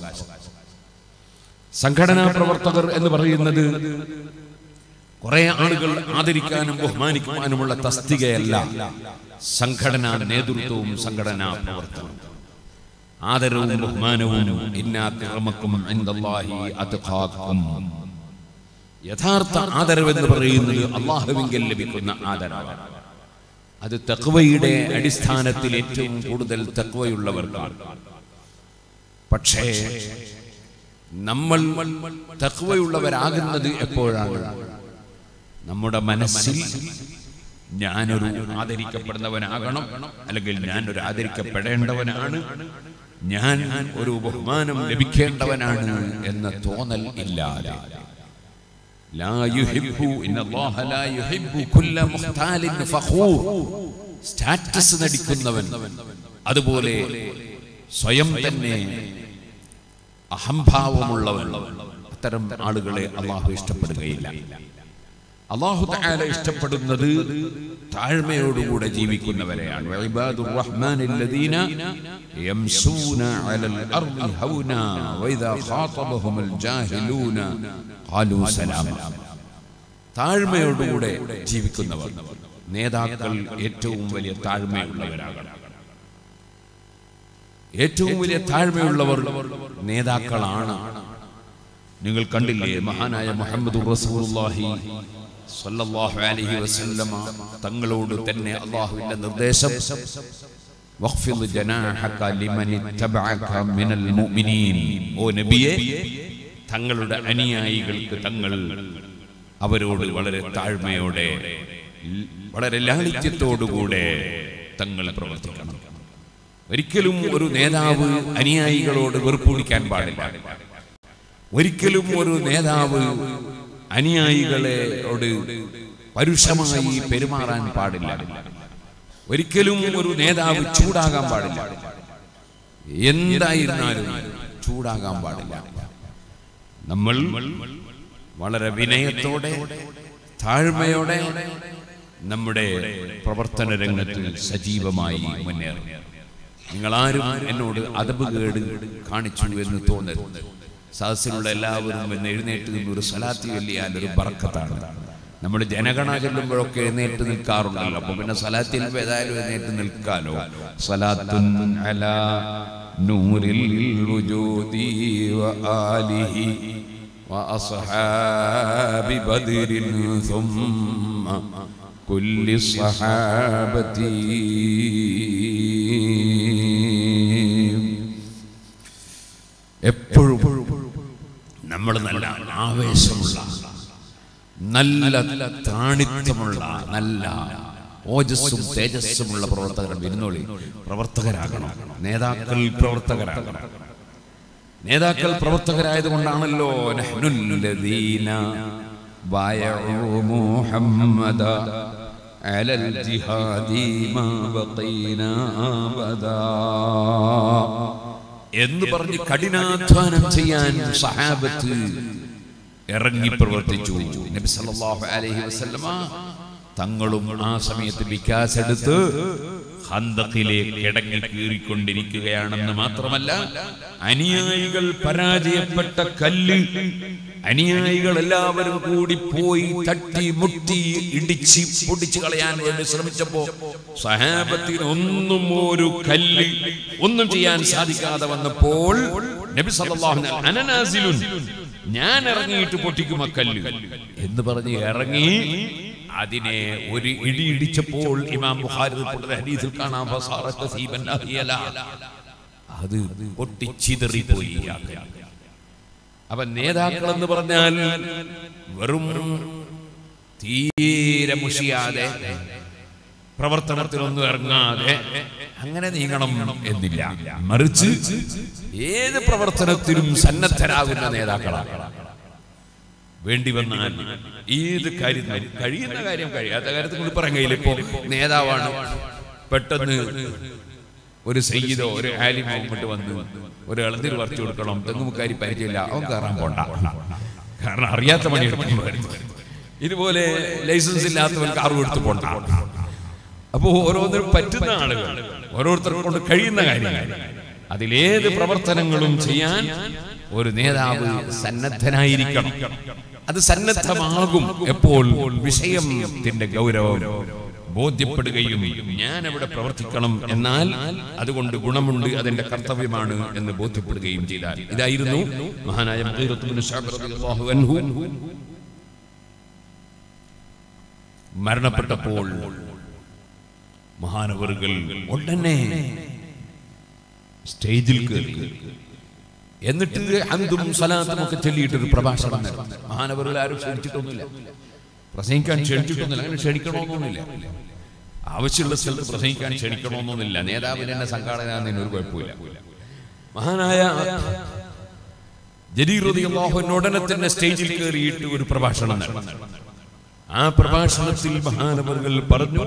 സംഘടനാ പ്രവർത്തകർ എന്ന് പറയുന്നത് കുറെ ആളുകൾ ആദരിക്കാനും ബഹുമാനിക്കുവാനുമുള്ള തസ്തികയല്ല സംഘടനാ നേതൃത്വവും സംഘടനാ പ്രവർത്തനവും ആദരവും ബഹുമാനവും ഇന്നാക്രമക്കും അതഖാക്കും യഥാർത്ഥ ആദരവ് എന്ന് പറയുന്നത് അള്ളാഹുവിങ്കൽ ലഭിക്കുന്ന ആദരവാണ് അത് തക്വയുടെ അടിസ്ഥാനത്തിൽ ഏറ്റവും കൂടുതൽ തക്വയുള്ളവർക്കാണ് പക്ഷേ നമ്മൾ തക്വയുള്ളവരാകുന്നത് എപ്പോഴാണ് നമ്മുടെ മനസ്സിൽ ഞാനൊരു ആദരിക്കപ്പെടുന്നവനാകണം അല്ലെങ്കിൽ ഞാനൊരു ആദരിക്കപ്പെടേണ്ടവനാണ് ഞാൻ ഒരു ബഹുമാനം ലഭിക്കേണ്ടവനാണ് എന്ന തോന്നൽ ഇല്ലാതെ ലാ യുഹിബ്ബു ഇന്നല്ലാഹ ലാ യുഹിബ്ബു കുല്ല മുഖ്താലിൻ ഫഖൂർ സ്റ്റാറ്റസ് നടിക്കുന്നവൻ അതുപോലെ സ്വയം തന്നെ അഹംഭാവമുള്ളവൻ അത്തരം ആളുകളെ അള്ളാഹു ഇഷ്ടപ്പെടുകയില്ല അള്ളാഹു തആല ഇഷ്ടപ്പെടുന്നത് താഴ്മയോടുകൂടെ ജീവിക്കുന്നവരെയാണ് വഇബാദുർ റഹ്മാനിൽ ലദീന യംശൂന അലൽ അർളി ഹൗന വഇദാ ഖാതബഹുമുൽ ജാഹിലൂന ഖാലൂ സലാമ താഴ്മയോടുകൂടെ ജീവിക്കുന്നവർ നേതാക്കൾ ഏറ്റവും വലിയ താഴ്മയുള്ളവരാകണം ഏറ്റവും വലിയ താഴ്മയുള്ളവർ നേതാക്കളാണ് നിങ്ങൾ കണ്ടില്ലേ മഹാനായ മുഹമ്മദ് റസൂലുള്ളാഹി സ്വല്ലല്ലാഹു അലൈഹി വസല്ലമ തങ്ങളോട് തന്നെ അള്ളാഹുവിന്റെ നിർദ്ദേശം വഖ്ഫിദ് ജനാഹക ലിമൻ ഇത്തബഅക മിനൽ മുഅ്മിനീൻ ഓ നബിയെ തങ്ങളുടെ അനുയായികൾക്ക് തങ്ങൾ അവരോട് വളരെ താഴ്മയോടെ വളരെ ലാളിത്യത്തോടുകൂടെ തങ്ങൾ പ്രവർത്തിക്കണം ഒരിക്കലും ഒരു നേതാവ് അനുയായികളോട് വെറുപ്പ് പിടിക്കാൻ പാടില്ല ഒരിക്കലും ഒരു നേതാവ് അനുയായികളോട് പരുഷമായി പെരുമാറാൻ പാടില്ല ഒരിക്കലും ഒരു നേതാവ് ചൂടാകാൻ പാടില്ല എന്തായിരുന്നാലും ചൂടാകാൻ പാടില്ല നമ്മൾ വളരെ വിനയത്തോടെ താഴ്മയോടെ നമ്മുടെ പ്രവർത്തന രംഗത്ത് സജീവമായി മുന്നേറും നിങ്ങൾ ആരും എന്നോട് അതബ് കേട് കാണിച്ചു എന്ന് തോന്നരുത് സദസ്സിലുള്ള എല്ലാവരും എന്ന് എഴുന്നേറ്റ് നിന്ന് ഒരു സലാത്തി വലിയാൽ ഒരു ബർക്കത്താണ് നമ്മൾ ജനഗണ ചെല്ലുമ്പോഴൊക്കെ എഴുന്നേറ്റ് നിൽക്കാറുണ്ടല്ലോ അപ്പൊ പിന്നെ സലാത്തിൽ ഏതായാലും എഴുന്നേറ്റ് നിൽക്കാലോ സലാത്തുൻ അലാ നൂറിൽ വുജൂദി വആലിഹി وأصحاب بدر ثم كل الصحابة എപ്പോഴും നമ്മൾ നല്ല ആവേശമുള്ള നല്ല താണിത്വമുള്ള നല്ല ഓജസ്സും തേജസ്സുമുള്ള പ്രവർത്തകർ വിരുന്നോളി പ്രവർത്തകരാകണം നേതാക്കൾ പ്രവർത്തകരാകണം നേതാക്കൾ പ്രവർത്തകരായതുകൊണ്ടാണല്ലോ നഹ്നുല്ലദീന ബായഉ മുഹമ്മദ അലൽ ജിഹാദി മാ ബഖീനാ അബദാ എന്ന് പറഞ്ഞ് കഠിനാധ്വാനം ചെയ്യാൻ സഹാബത്ത് ഇറങ്ങി പ്രവർത്തിച്ചു നബി സല്ലല്ലാഹു അലൈഹി വസല്ലമ തങ്ങളും ആ സമയത്ത് വികാസ് എടുത്ത് ഹന്തക്കിലേക്ക് ഇടങ്ങി കീറിക്കൊണ്ടിരിക്കുകയാണെന്ന് മാത്രമല്ല അനുയായികൾ പരാജയപ്പെട്ട കല്ല് അനുയായികൾ എല്ലാവരും കൂടി പോയി തട്ടി മുട്ടി ഇടിച്ച് പൊടിച്ചു കളയാൻ വേണ്ടി ശ്രമിച്ചപ്പോ സഹാബത്തിന് ഒന്നും ഒരു കല്ല് ഒന്നും ചെയ്യാൻ സാധിക്കാതെ വന്നപ്പോൾ നബി സല്ലല്ലാഹു അലൈഹി വസല്ലം അനനാസിലുൻ ഞാൻ ഇറങ്ങിയിട്ട് പൊട്ടിക്കും ആ കല്ല് എന്ന് പറഞ്ഞ് ഇറങ്ങി അതിനെ ഒരു ഇടി ഇടിച്ചപ്പോൾ ഇമാം ബുഖാരി റിപ്പോർട്ട് ഹദീസിൽ കാണാം ഫസാറത്ത് സീബൻ അഹിയല. അത് പൊട്ടിച്ചിതറിപ്പോയി ആ കല്ല്. അപ്പൊ നേതാക്കൾ എന്ന് പറഞ്ഞാൽ വെറും തീരെ മുഷിയാതെ പ്രവർത്തനത്തിലൊന്നും ഇറങ്ങാതെ അങ്ങനെ നീങ്ങണം എന്നില്ല മറിച്ച് ഏത് പ്രവർത്തനത്തിലും സന്നദ്ധരാകുന്ന നേതാക്കളാണ് വേണ്ടി വന്നാൽ ഏത് കാര്യം കഴിയുന്ന കാര്യം കഴിയാത്ത കാര്യത്തിൽ കൊണ്ട് പറയാൻ കഴിയില്ല ഇപ്പോ നേതാവാണ് പെട്ടെന്ന് ഒരു സയ്യിദോ ഒരു ആലിമോ ഇങ്ങോട്ട് വന്ന് ഒരു ഇളനീർ വരച്ചു കൊടുക്കണം തെങ്ങുമുക്കാരി പരിചയമില്ല അവൻ കയറാൻ പോണ്ട കാരണം അറിയാത്ത പണി എടുക്കുമ്പോൾ ഇതുപോലെ ലൈസൻസ് ഇല്ലാത്തവൻ കാർ കൊടുത്ത് പോണ്ട അപ്പോ ഓരോന്നിനും പറ്റുന്ന ആളുകൾ ഓരോരുത്തർക്കും കൊണ്ട് കഴിയുന്ന കാര്യങ്ങൾ അതിലേത് പ്രവർത്തനങ്ങളും ചെയ്യാൻ ഒരു നേതാവ് സന്നദ്ധനായിരിക്കണം അത് സന്നദ്ധമാകും എപ്പോൾ വിഷയത്തിന്റെ ഗൗരവം ബോധ്യപ്പെടുകയും ഞാൻ അവിടെ പ്രവർത്തിക്കണം എന്നാൽ അതുകൊണ്ട് ഗുണമുണ്ട് അതിന്റെ കർത്തവ്യമാണ് എന്ന് ബോധ്യപ്പെടുകയും ചെയ്താൽ ഇതായിരുന്നു മഹാനായ മുഗീറത്ത് ബിൻ ശഅബ് റളിയല്ലാഹു അൻഹു മരണപ്പെട്ടപ്പോൾ മഹാനവറുകൾ ഉടനെ സ്റ്റേജിൽ കയറി എന്നിട്ട് അന്തും സലാത്തും ഒക്കെ ചൊല്ലിയിട്ട് ഒരു പ്രഭാഷണം നടത്തി മഹാനവറുകൾ ആരും ക്ഷണിച്ചിട്ടൊന്നുമില്ല പ്രസംഗിക്കാൻ ക്ഷണിച്ചിട്ടൊന്നുമില്ല അങ്ങനെ ക്ഷണിക്കണമെന്നൊന്നുമില്ല ആവശ്യമുള്ള സ്ഥലത്ത് പ്രസംഗിക്കാൻ ക്ഷണിക്കണമെന്നൊന്നുമില്ല നേതാവിന് എന്നെ സംഘാടന ഒരു കുഴപ്പമില്ല മഹാനായ ജരീറുദിയാഹുവിന് ഉടനെ തന്നെ സ്റ്റേജിൽ കയറിയിട്ട് ഒരു പ്രഭാഷണം നടത്തി ആ പ്രഭാഷണത്തിൽ മഹാനവറുകൾ പറഞ്ഞു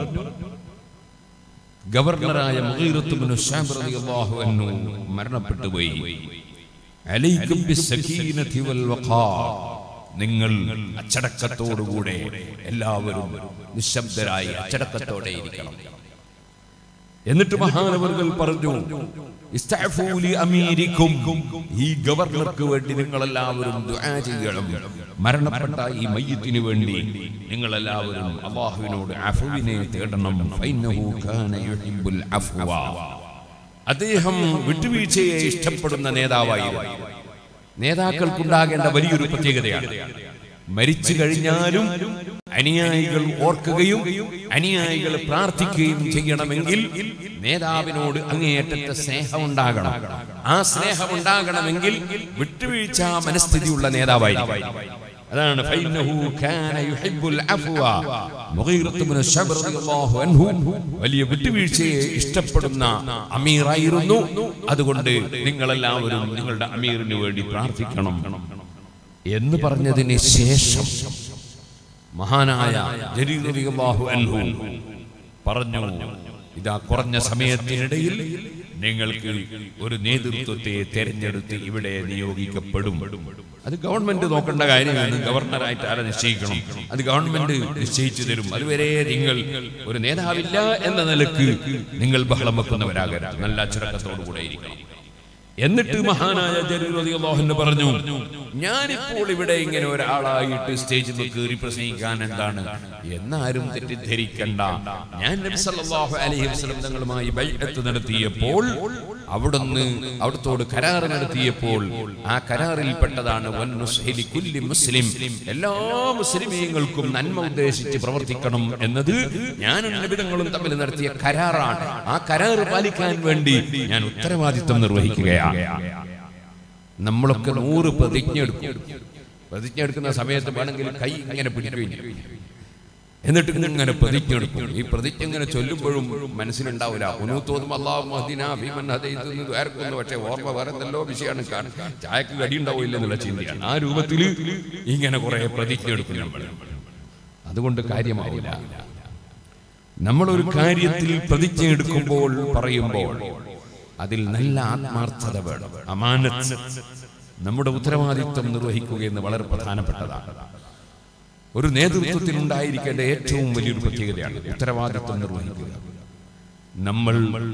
ഗവർണറായ മുഗീറത്ത് ബിൻ ശഅബ് റളിയല്ലാഹു അൻഹു മരണപ്പെട്ടു പോയി അലൈക്കും ബിസ്സകീനതി വൽ വഖാർ നിങ്ങൾ അച്ചടക്കത്തോടുകൂടെ എല്ലാവരും നിശബ്ദരായി അച്ചടക്കത്തോടെ ഇരിക്കണം എന്നിട്ട് മഹാനവറുകൾ പറഞ്ഞു ഇസ്തഅഫൂ ലി അമീരിക്കും ഈ ഗവർണർക്ക് വേണ്ടി നിങ്ങൾ എല്ലാവരും ദുആ ചെയ്യണം മരണപ്പെട്ട ഈ മയ്യത്തിന് വേണ്ടി നിങ്ങൾ എല്ലാവരും അല്ലാഹുവിനോട് അഫുവിനെ തേടണം ഫൈനഹു കാന യുഹിബ്ബുൽ അഫ്വ അദ്ദേഹം വിട്ടുവീഴ്ചയെ ഇഷ്ടപ്പെടുന്ന നേതാവായിരുന്നു നേതാക്കൾക്കുണ്ടാകേണ്ട വലിയൊരു പ്രത്യേകതയാണ് മരിച്ചു കഴിഞ്ഞാലും അനുയായികൾ ഓർക്കുകയും അനുയായികൾ പ്രാർത്ഥിക്കുകയും ചെയ്യണമെങ്കിൽ നേതാവിനോട് അങ്ങേയറ്റത്തെ സ്നേഹം ഉണ്ടാകണം ആ സ്നേഹം ഉണ്ടാകണമെങ്കിൽ വിട്ടുവീഴ്ച മനസ്ഥിതിയുള്ള നേതാവായിരിക്കും അതാണ് ഫൈനഹു കാന യുഹിബ്ബുൽ അഫ്വ മുഗീറത്ത് ഇബ്നു ശബ്ർ റളിയല്ലാഹു അൻഹു വലിയ വിട്ടുവീഴ്ചയെ ഇഷ്ടപ്പെടുന്ന അമീറായിരുന്നു അതുകൊണ്ട് നിങ്ങളെല്ലാവരും നിങ്ങളുടെ അമീറിന് വേണ്ടി പ്രാർത്ഥിക്കണം എന്ന് പറഞ്ഞതിന് ശേഷം മഹാനായ ജരീർ റളിയല്ലാഹു അൻഹു പറഞ്ഞു ഇതാ കുറഞ്ഞ സമയത്തിനിടയിൽ നിങ്ങൾക്ക് ഒരു നേതൃത്വത്തെ തെരഞ്ഞെടുത്ത് ഇവിടെ നിയോഗിക്കപ്പെടും അത് ഗവൺമെന്റ് നോക്കേണ്ട കാര്യമാണ് ഗവർണറായിട്ട് ആരെ നിശ്ചയിക്കണം അത് ഗവൺമെന്റ് നിശ്ചയിച്ചു തരും അതുവരെ നിങ്ങൾ ഒരു നേതാവില്ല എന്ന നിലക്ക് നിങ്ങൾ ബഹളം വെക്കുന്നവരാകരുത് നല്ല അച്ചടക്കത്തോടു കൂടെ ഇരിക്കണം എന്നിട്ട് മഹാനായ ജരീർ റളിയല്ലാഹു അൻഹു പറഞ്ഞു ഞാനിപ്പോൾ ഇവിടെ ഇങ്ങനെ ഒരാളായിട്ട് സ്റ്റേജിൽ കയറി പ്രസംഗിക്കാൻ എന്താണ് എന്നാരും തെറ്റിദ്ധരിക്കണ്ട ഞാൻ നബി സല്ലല്ലാഹു അലൈഹി വസല്ലം തങ്ങളുമായി ബൈഅത്ത് നടത്തിയപ്പോൾ അവിടുന്ന് അവിടത്തോട് കരാർ നടത്തിയപ്പോൾ ആ കരാറിൽപ്പെട്ടതാണ് വൻ നുസ്ഹി കുല്ലി മുസ്ലിം എല്ലാ മുസ്ലിമീങ്ങൾക്കും നന്മ ഉദ്ദേശിച്ച് പ്രവർത്തിക്കണം എന്നത് ഞാനും നബിതങ്ങളും തമ്മിൽ നടത്തിയ കരാറാണ് ആ കരാർ പാലിക്കാൻ വേണ്ടി ഞാൻ ഉത്തരവാദിത്വം നിർവഹിക്കുകയാണ് നമ്മളൊക്കെ നൂറ് പ്രതിജ്ഞ എടുക്കും പ്രതിജ്ഞ എടുക്കുന്ന സമയത്ത് വേണമെങ്കിൽ കൈ ഇങ്ങനെ പിടിക്കുകയും ചെയ്യും. എന്നിട്ട് ഇങ്ങനെ പ്രതിജ്ഞ എടുക്കും ഈ പ്രതിജ്ഞ ഇങ്ങനെ ചൊല്ലുമ്പോഴും മനസ്സിലുണ്ടാവില്ല ഒന്നു തോന്നും അള്ളാഹു മഹദീന ഭീമൻ ഹദൈത്ത് വേർക്കുന്നു പക്ഷേ ഓർമ്മ വേറെ എന്തല്ലോ വിഷയമാണ് കാണും ചായക്ക് കടി ഉണ്ടാവില്ല എന്നുള്ള ചിന്തയാണ് ആ രൂപത്തിൽ ഇങ്ങനെ കുറെ പ്രതിജ്ഞ എടുക്കും നമ്മൾ അതുകൊണ്ട് കാര്യമാവില്ല നമ്മളൊരു കാര്യത്തിൽ പ്രതിജ്ഞ എടുക്കുമ്പോൾ പറയുമ്പോൾ അതിൽ നല്ല ആത്മാർത്ഥത വേണം അമാനത്ത് നമ്മുടെ ഉത്തരവാദിത്വം നിർവഹിക്കുക എന്ന് വളരെ പ്രധാനപ്പെട്ടതാണ് ഒരു നേതൃത്വത്തിൽ ഉണ്ടായിരിക്കേണ്ട ഏറ്റവും വലിയൊരു പ്രത്യേകതയാണ് ഉത്തരവാദിത്വം നിർവഹിക്കുക നമ്മൾ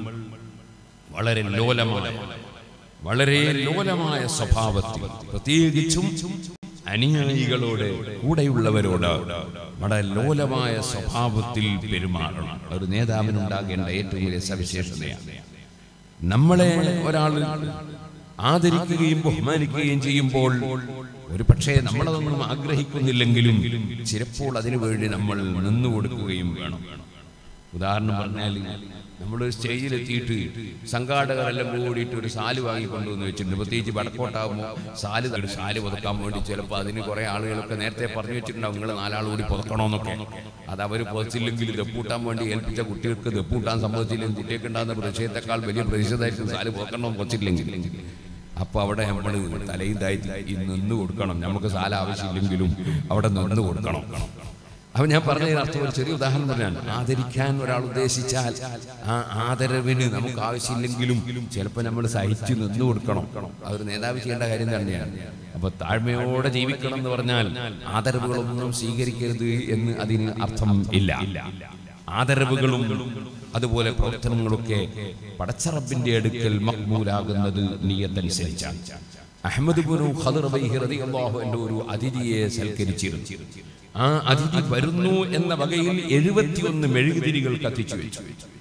വളരെ ലോലമായ വളരെ ലോലമായ സ്വഭാവത്തിൽ പ്രത്യേകിച്ചും അനുയായികളോട് കൂടെയുള്ളവരോട് വളരെ ലോലമായ സ്വഭാവത്തിൽ പെരുമാറണം ഒരു നേതാവിനുണ്ടാകേണ്ട ഏറ്റവും വലിയ സവിശേഷതയാണ് നമ്മളെ ഒരാൾ ആദരിക്കുകയും ബഹുമാനിക്കുകയും ചെയ്യുമ്പോൾ ഒരു പക്ഷേ നമ്മളതൊന്നും ആഗ്രഹിക്കുന്നില്ലെങ്കിലും ചിലപ്പോൾ അതിനു വേണ്ടി നമ്മൾ നിന്നു കൊടുക്കുകയും വേണം ഉദാഹരണം പറഞ്ഞാൽ നമ്മളൊരു സ്റ്റേജിലെത്തിയിട്ട് സംഘാടകരെല്ലാം കൂടിയിട്ട് ഒരു സാല് വാങ്ങിക്കൊണ്ടുവന്ന് വെച്ചിട്ടുണ്ട് പ്രത്യേകിച്ച് വടക്കോട്ടാകുമ്പോൾ സാല് ഒരു സാല് പുതക്കാൻ വേണ്ടി ചിലപ്പോൾ അതിന് കുറേ ആളുകളൊക്കെ നേരത്തെ പറഞ്ഞു വെച്ചിട്ടുണ്ടാവും നിങ്ങൾ നാലാൾ കൂടി പുതക്കണമെന്നൊക്കെ അത് അവർ പുതച്ചില്ലെങ്കിൽ ദപ്പൂട്ടാൻ വേണ്ടി ഏൽപ്പിച്ച കുട്ടികൾക്ക് ദപ്പൂട്ടാൻ സംഭവിച്ചില്ലെങ്കിൽ കുട്ടികൾക്ക് ഉണ്ടാകുന്ന പ്രതിഷേധത്തെക്കാൾ വലിയ പ്രതിഷേധമായിരിക്കും സാല് പുതക്കണമെന്ന് പുതച്ചില്ലെങ്കിൽ അപ്പൊ അവിടെ നമ്മൾ തലയും തായി നിന്ന് കൊടുക്കണം നമുക്ക് സാല ആവശ്യമില്ലെങ്കിലും അവിടെ നിന്ന് കൊടുക്കണം അപ്പൊ ഞാൻ പറഞ്ഞതിന് അർത്ഥം ഒരു ചെറിയ ഉദാഹരണം പറഞ്ഞാണ് ആദരിക്കാൻ ഒരാൾ ഉദ്ദേശിച്ചാൽ ആ ആദരവിന് നമുക്ക് ആവശ്യമില്ലെങ്കിലും ചിലപ്പോൾ നമ്മൾ സഹിച്ചു നിന്ന് കൊടുക്കണം അതൊരു നേതാവ് ചെയ്യേണ്ട കാര്യം തന്നെയാണ് അപ്പൊ താഴ്മയോടെ ജീവിക്കണം എന്ന് പറഞ്ഞാൽ ആദരവുകളൊന്നും സ്വീകരിക്കരുത് എന്ന് അതിന് അർത്ഥം ഇല്ല ആദരവുകളും അതുപോലെ പ്രവർത്തനങ്ങളൊക്കെ പടച്ചറബിന്റെ അടുക്കൽ മക്മൂലാകുന്നത് നീയത്തനുസരിച്ചാണ് അഹമ്മദ് ബുനു ഖദർ റളിയല്ലാഹു റളിയല്ലാഹു അൻഹു ഒരു അതിഥിയെ സൽക്കരിച്ചിരുന്നു ആ അതിഥി വരുന്നു എന്ന വകയിൽ എഴുപത്തിയൊന്ന് മെഴുകുതിരികൾ കത്തിച്ചു വെച്ചു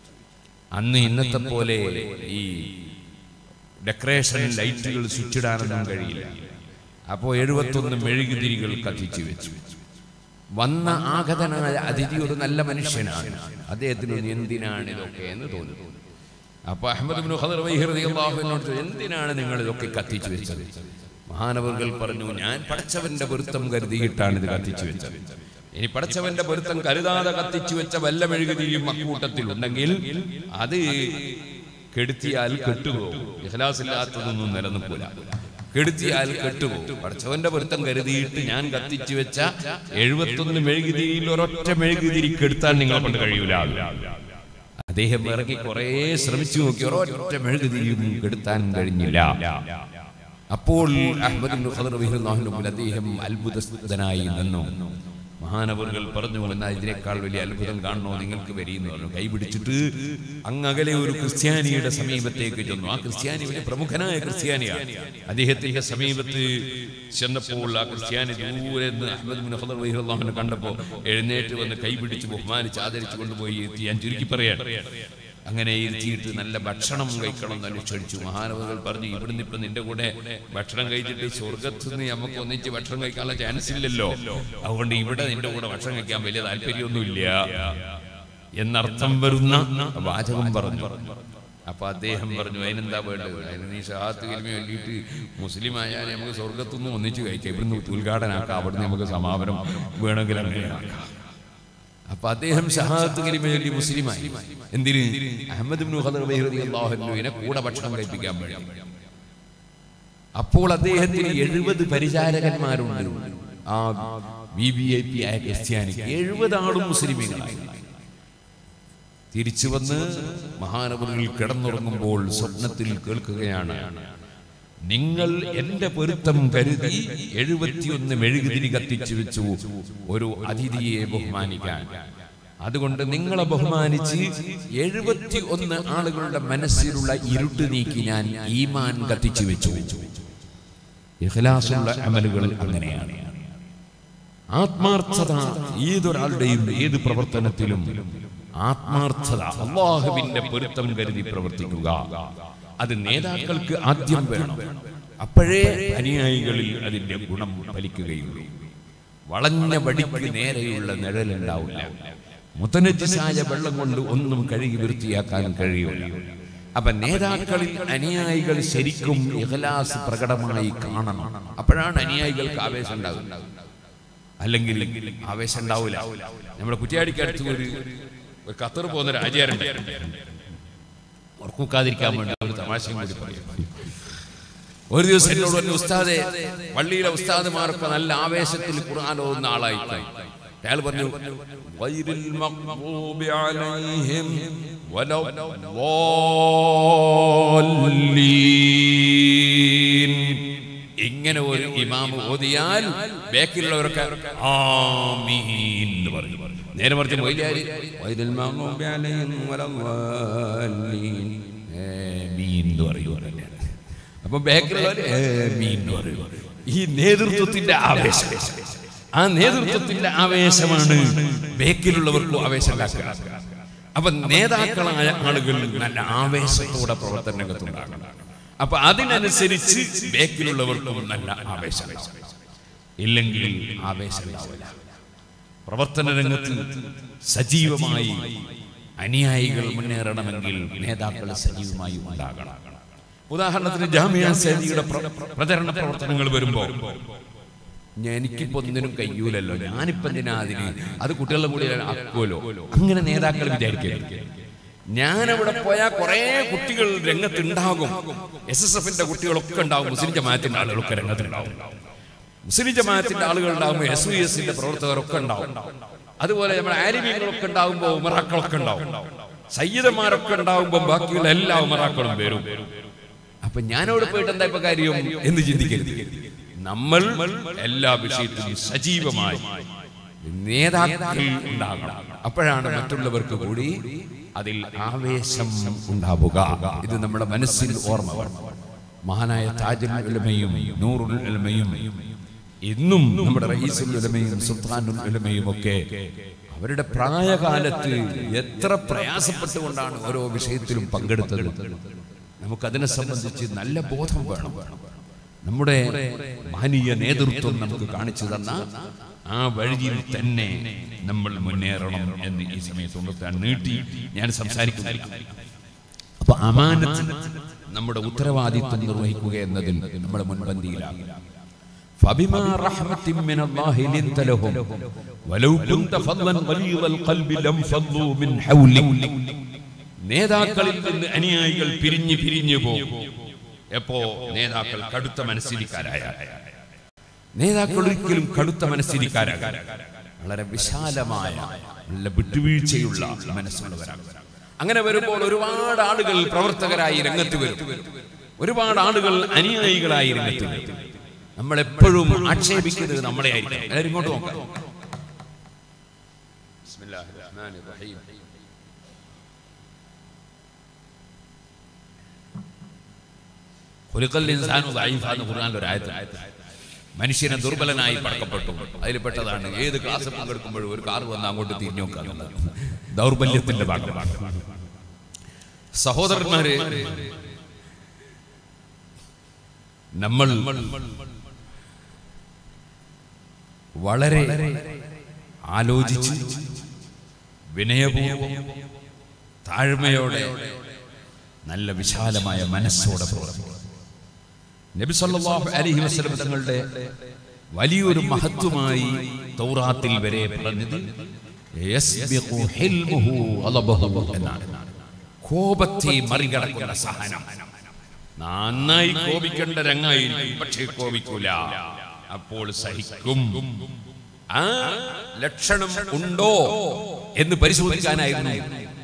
അന്ന് ഇന്നത്തെ പോലെ ഈ ഡെക്കറേഷൻ ലൈറ്റുകൾ സ്വിച്ചിടാനൊന്നും കഴിയില്ല അപ്പോൾ എഴുപത്തൊന്ന് മെഴുകുതിരികൾ കത്തിച്ചു വെച്ചു വന്ന ആഗതനായ അതിഥി ഒരു നല്ല മനുഷ്യനാണ് അദ്ദേഹത്തിന് എന്തിനാണ് ഇതൊക്കെ എന്ന് തോന്നി അപ്പൊ അഹമ്മദ് ബിൻ ഖദർ വൈഹി റളിയല്ലാഹു അൻഹു ചോദിച്ചു, എന്തിനാണ് നിങ്ങൾ ഇതൊക്കെ കത്തിച്ചു വെച്ചത് മഹാനവർകൾ പറഞ്ഞു ഞാൻ പടച്ചവന്റെ പൊരുത്തം കരുതിയിട്ടാണ് ഇത് കത്തിച്ചു വെച്ചത് ഇനി പടച്ചവന്റെ പൊരുത്തം കരുതാതെ കത്തിച്ചു വെച്ച വല്ല മെഴുകുതിരിയും അക്കൂട്ടത്തിൽ ഉണ്ടെങ്കിൽ അത് കെടുത്തിയാൽ കെട്ടുപോകും ഇഖ്ലാസില്ലാത്തതൊന്നും നിലനിൽക്കൂല കെടുത്തിയാൽ കെട്ടുപോകും പടച്ചവന്റെ പൊരുത്തം കരുതിയിട്ട് ഞാൻ കത്തിച്ചു വെച്ച എഴുപത്തൊന്ന് മെഴുകുതിരിയിൽ ഒരൊറ്റ മെഴുകുതിരി കെടുത്താൻ നിങ്ങളെ കൊണ്ട് കഴിയൂല അദ്ദേഹം ഇറങ്ങി കുറെ ശ്രമിച്ചു നോക്കി ഒരൊറ്റ മെഴുകുതിരിയും കെടുത്താൻ കഴിഞ്ഞില്ല അപ്പോൾ അഹ്മദ് ഇബ്നു ഖദർ റളിയല്ലാഹു അൻഹു മുമ്പിൽ അദ്ദേഹം അത്ഭുതസ്ഥനായി നിന്നു മഹാനവറുകൾ പറഞ്ഞു എന്നാൽ ഇതിനേക്കാൾ വലിയ അത്ഭുതം കാണണോ നിങ്ങൾക്ക് വരിയെന്ന് പറഞ്ഞു കൈപിടിച്ചിട്ട് അങ്ങകലെ ഒരു ക്രിസ്ത്യാനിയുടെ സമീപത്തേക്ക് ചെന്നു ആ ക്രിസ്ത്യാനി വലിയ പ്രമുഖനായ ക്രിസ്ത്യാനിയാണ് അദ്ദേഹത്തിന്റെ സമീപത്ത് ചെന്നപ്പോൾ ആ ക്രിസ്ത്യാനി ദൂരെ നിന്ന് അഹമ്മദ് ബിൻ ഖദർ റളിയല്ലാഹു അൻഹു കണ്ടപ്പോൾ എഴുന്നേറ്റ് വന്ന് കൈപിടിച്ച് ബഹുമാനിച്ച് ആദരിച്ചു കൊണ്ടുപോയി എത്തി ഞാൻ ചുരുക്കി പറയാം അങ്ങനെ ഇരുത്തിയിട്ട് നല്ല ഭക്ഷണം കഴിക്കണം എന്ന് ക്ഷണിച്ചു മഹാനവകൾ പറഞ്ഞു ഇവിടുന്ന് ഇപ്പൊ നിന്റെ കൂടെ ഭക്ഷണം കഴിച്ചിട്ട് സ്വർഗത്ത് നിന്ന് നമുക്ക് ഒന്നിച്ച് ഭക്ഷണം കഴിക്കാനുള്ള ചാൻസ് ഇല്ലല്ലോ അതുകൊണ്ട് ഇവിടെ നിന്റെ കൂടെ ഭക്ഷണം കഴിക്കാൻ വലിയ താല്പര്യമൊന്നുമില്ല എന്നർത്ഥം വരുന്ന വാചകം പറഞ്ഞു അപ്പൊ അദ്ദേഹം പറഞ്ഞു അതിനെന്താ വേണ്ടത് അതിന് നീ ഷഹാത്ത് കലിമ വേണ്ടിയിട്ട് മുസ്ലിം ആയാൽ നമുക്ക് സ്വർഗത്തുനിന്ന് ഒന്നിച്ച് കഴിക്കാം ഇവിടുന്ന് ഉദ്ഘാടനാക്കാം അവിടുന്ന് നമുക്ക് സമാപനം വേണമെങ്കിൽ അങ്ങനെയാക്കാം അപ്പൊ അദ്ദേഹം ഷഹാത്ത് കലിമ ചൊല്ലി മുസ്ലിമായി എന്തിന് അഹമ്മദ് ഇബ്നു ഖദർ റളിയല്ലാഹു അൻഹുവിനെ കൂടെ ഭക്ഷണം കഴിപ്പിക്കാൻ വേണ്ടി അപ്പോൾ അദ്ദേഹത്തിന് എഴുപത് പരിചാരകന്മാരുണ്ട് ആ വി വി ഐ പി ആയ ക്രിസ്ത്യാനിക്ക് എഴുപത് ആളും മുസ്ലിമീങ്ങളായി തിരിച്ചു വന്ന് മഹാനവറുകൾ കിടന്നുറങ്ങുമ്പോൾ സ്വപ്നത്തിൽ കേൾക്കുകയാണ് നിങ്ങൾ എന്റെ പൊരുത്തം കരുതി എഴുപത്തിയൊന്ന് മെഴുകുതിരി കത്തിച്ചു വെച്ചു ഒരു അതിഥിയെ ബഹുമാനിക്കാൻ അതുകൊണ്ട് നിങ്ങളെ ബഹുമാനിച്ച് എഴുപത്തി ഒന്ന് ആളുകളുടെ മനസ്സിലുള്ള ഇരുട്ട് നീക്കി ഞാൻ ഈമാൻ കത്തിച്ചു വെച്ചു ഇഖ്ലാസുള്ള അമലുകൾ അങ്ങനെയാണ് ആത്മാർത്ഥത ഏതൊരാളുടെയും ഏത് പ്രവർത്തനത്തിലും ആത്മാർത്ഥത അള്ളാഹുവിന്റെ പൊരുത്തം കരുതി പ്രവർത്തിക്കുക അത് നേതാക്കൾക്ക് ആദ്യം വേണം അപ്പോഴേ അനുയായികളിൽ അതിന്റെ ഗുണം ഫലിക്കുകയുള്ളൂ വളഞ്ഞ വടിക്ക് നേരെയുള്ള നിഴലുണ്ടാവില്ല മുത്തനജിസായ വെള്ളം കൊണ്ട് ഒന്നും കഴുകി വൃത്തിയാക്കാൻ കഴിയില്ല അപ്പൊ നേതാക്കളിൽ അനുയായികൾ ശരിക്കും ഇഖലാസ് പ്രകടമായി കാണണം അപ്പോഴാണ് അനുയായികൾക്ക് ആവേശം ഉണ്ടാകുന്നത് അല്ലെങ്കിൽ ആവേശം ഉണ്ടാവില്ല നമ്മുടെ കുറ്റിയാടിക്കടുത്ത് ഒരു ഒരു ഖത്തർ പോകുന്ന ഒരു ആചാരുണ്ട് ഓർക്കാതിരിക്കാൻ വേണ്ടി ഒരു തമാശയും കൂടി പറയും ഒരു ദിവസം എന്നോട് പറഞ്ഞു ഉസ്താദെ പള്ളിയിലെ ഉസ്താദുമാർക്ക് നല്ല ആവേശത്തിൽ ഖുർആൻ ഓതുന്ന ആളായി അയാൾ പറഞ്ഞു "ഗൈറിൽ മഗ്ദൂബി അലൈഹിം വലദ്ദാല്ലീൻ." ഇങ്ങനെ ഒരു ഇമാമ് ഓതിയാൽ ബാക്കിലുള്ളവരൊക്കെ ആമീൻ എന്ന് പറയും നേരെ മറിച്ച് മൊയ്ലാരി "ഗൈറിൽ മഗ്ദൂബി അലൈഹിം വലദ്ദാല്ലീൻ." ആമീൻ എന്ന് പറയും അപ്പൊ ബാക്കിലുള്ളവർ ആമീൻ എന്ന് പറയും ഈ നേതൃത്വത്തിന്റെ ആവേശം ആ നേതൃത്വത്തിന്റെ ആവേശമാണ് ബേക്കിലുള്ളവർക്കും ആവേശം ഉണ്ടാക്കുക അപ്പൊ നേതാക്കളായ ആളുകൾ നല്ല ആവേശത്തോടെ പ്രവർത്തന രംഗത്തുണ്ടാകണം അപ്പൊ അതിനനുസരിച്ച് ബേക്കിലുള്ളവർക്കും നല്ല ആവേശം ഉണ്ടാവും. ഇല്ലെങ്കിൽ ആവേശം ഉണ്ടാവില്ല പ്രവർത്തന രംഗത്ത് സജീവമായി അനുയായികൾ മുന്നേറണമെങ്കിൽ നേതാക്കൾ സജീവമായി ഉണ്ടാകണം ഉദാഹരണത്തിന് ജാമിയ സേദിയുടെ പ്ര- പ്രചരണ പ്രവർത്തനങ്ങൾ വരുമ്പോൾ ഞാൻ എനിക്കിപ്പോ ഒന്നിനും കഴിയൂലല്ലോ ഞാനിപ്പോ എന്തിനാ അതിന് അത് കുട്ടികളുടെ കൂടെ ആക്കുമല്ലോ അങ്ങനെ നേതാക്കൾ വിചാരിക്കരുത് ഞാൻ അവിടെ പോയാൽ കുറെ കുട്ടികൾ രംഗത്തുണ്ടാകും എസ് എസ് എഫിന്റെ കുട്ടികളൊക്കെ ഉണ്ടാവും മുസ്ലിം ജമാഅത്തിന്റെ ആളുകളൊക്കെ രംഗത്തുണ്ടാവും മുസ്ലിം ജമാഅത്തിന്റെ ആളുകൾ ഉണ്ടാകുമ്പോൾ എസ് വി എസിന്റെ പ്രവർത്തകരൊക്കെ ഉണ്ടാവും അതുപോലെ നമ്മുടെ ആലിമീങ്ങളൊക്കെ ഉണ്ടാകുമ്പോൾ ഉമറാക്കളൊക്കെ ഉണ്ടാവും സയ്യിദന്മാരൊക്കെ ഉണ്ടാകുമ്പോൾ ബാക്കിയുള്ള എല്ലാ ഉമറാക്കളും വരും അപ്പൊ ഞാനവിടെ പോയിട്ട് എന്താ ഇപ്പൊ കാര്യം എന്ന് ചിന്തിക്കരുത് നമ്മൾ എല്ലാ വിഷയത്തിലും സജീവമായി നേതാക്കൾ ഉണ്ടാകണം അപ്പോഴാണ് മറ്റുള്ളവർക്ക് കൂടി അതിൽ ആവേശം ഉണ്ടാവുക ഇത് നമ്മുടെ മനസ്സിൽ ഓർമ്മ വേണം. മഹാനായ താജുൽ ഉലമയും നൂറുൽ ഉലമയും ഇന്നും നമ്മുടെ റയീസുൽ ഉലമയും സുൽത്താനുൽ ഉലമയും ഒക്കെ അവരുടെ പ്രായകാലത്ത് എത്ര പ്രയാസപ്പെട്ടുകൊണ്ടാണ് ഓരോ വിഷയത്തിലും പങ്കെടുത്തത് നമുക്കതിനെ സംബന്ധിച്ച് നല്ല ബോധം വേണം നമ്മുടെ മഹനീയ നേതൃത്വം നമുക്ക് കാണിച്ചു തന്ന ആ വഴിയിൽ തന്നെ നമ്മൾ മുന്നേറണം എന്ന് ഈ സമയത്ത് ഉണർത്താൻ നീട്ടി ഞാൻ സംസാരിക്കുന്നില്ല അപ്പൊ അമാനത്ത് നമ്മുടെ ഉത്തരവാദിത്വം നിർവഹിക്കുക എന്നതിൽ നമ്മുടെ മുൻപന്തിയിലാണ് فبما رحمة من الله لنت لهم ولو كنت فظا غليظ القلب لانفضوا من حولك നേതാക്കളിൽ നിന്ന് അനുയായികൾ പിരിഞ്ഞു പിരിഞ്ഞു പോകും എപ്പോ നേതാക്കൾ കടുത്ത മനസ്സിരിക്കാരായ നേതാക്കൾ ഒരിക്കലും കടുത്ത മനസ്സിരിക്കാരാകാൻ വളരെ വിശാലമായ നല്ല വിട്ടുവീഴ്ചയുള്ള മനസ്സുള്ളവരാണ് അങ്ങനെ വരുമ്പോൾ ഒരുപാട് ആളുകൾ പ്രവർത്തകരായി രംഗത്ത് വരും ഒരുപാട് ആളുകൾ അനുയായികളായി രംഗത്ത് വരും നമ്മൾ എപ്പോഴും ആക്ഷേപിക്കുന്നത് നമ്മളെ ആയിരിക്കും എല്ലാവരും ഇങ്ങോട്ട് നോക്കാം ബിസ്മില്ലാഹിർ റഹ്മാനിർ റഹീം ഖുലിഖൽ ഇൻസാനു ദഈഫ എന്ന് ഖുർആനിൽ ഒരു ആയത്ത് മനുഷ്യനെ ദുർബലനായി പടക്കപ്പെട്ടു അതിൽ പെട്ടതാണ് ഏത് ക്ലാസ് പങ്കെടുക്കുമ്പോഴും ഒരു കാർ വന്ന് അങ്ങോട്ട് തിരിഞ്ഞു നോക്കുക ദൗർബല്യത്തിന്റെ ഭാഗമാണ് സഹോദരന്മാരെ നമ്മൾ വളരെ ആലോചിച്ച് വിനയപൂർവം താഴ്മയോടെ നല്ല വിശാലമായ മനസ്സോടെ പ്രവർത്തിക്കണം നബി സല്ലല്ലാഹു അലൈഹി വസല്ലം തങ്ങളുടെ വലിയൊരു മഹത്വമായി തൗറാത്തിൽ വരെ പറഞ്ഞത് യസ്ബിഖു ഹിൽമുഹു ഗളബഹു എന്നാണ് കോപത്തെ മറികടക്കുന്ന സഹനം നന്നായി കോപിക്കേണ്ട രംഗായിരിക്കും പക്ഷേ കോപിക്കൂല അപ്പോൾ സഹിക്കും ആ ലക്ഷണം ഉണ്ടോ എന്ന് പരിശോധിക്കാനായിരുന്നു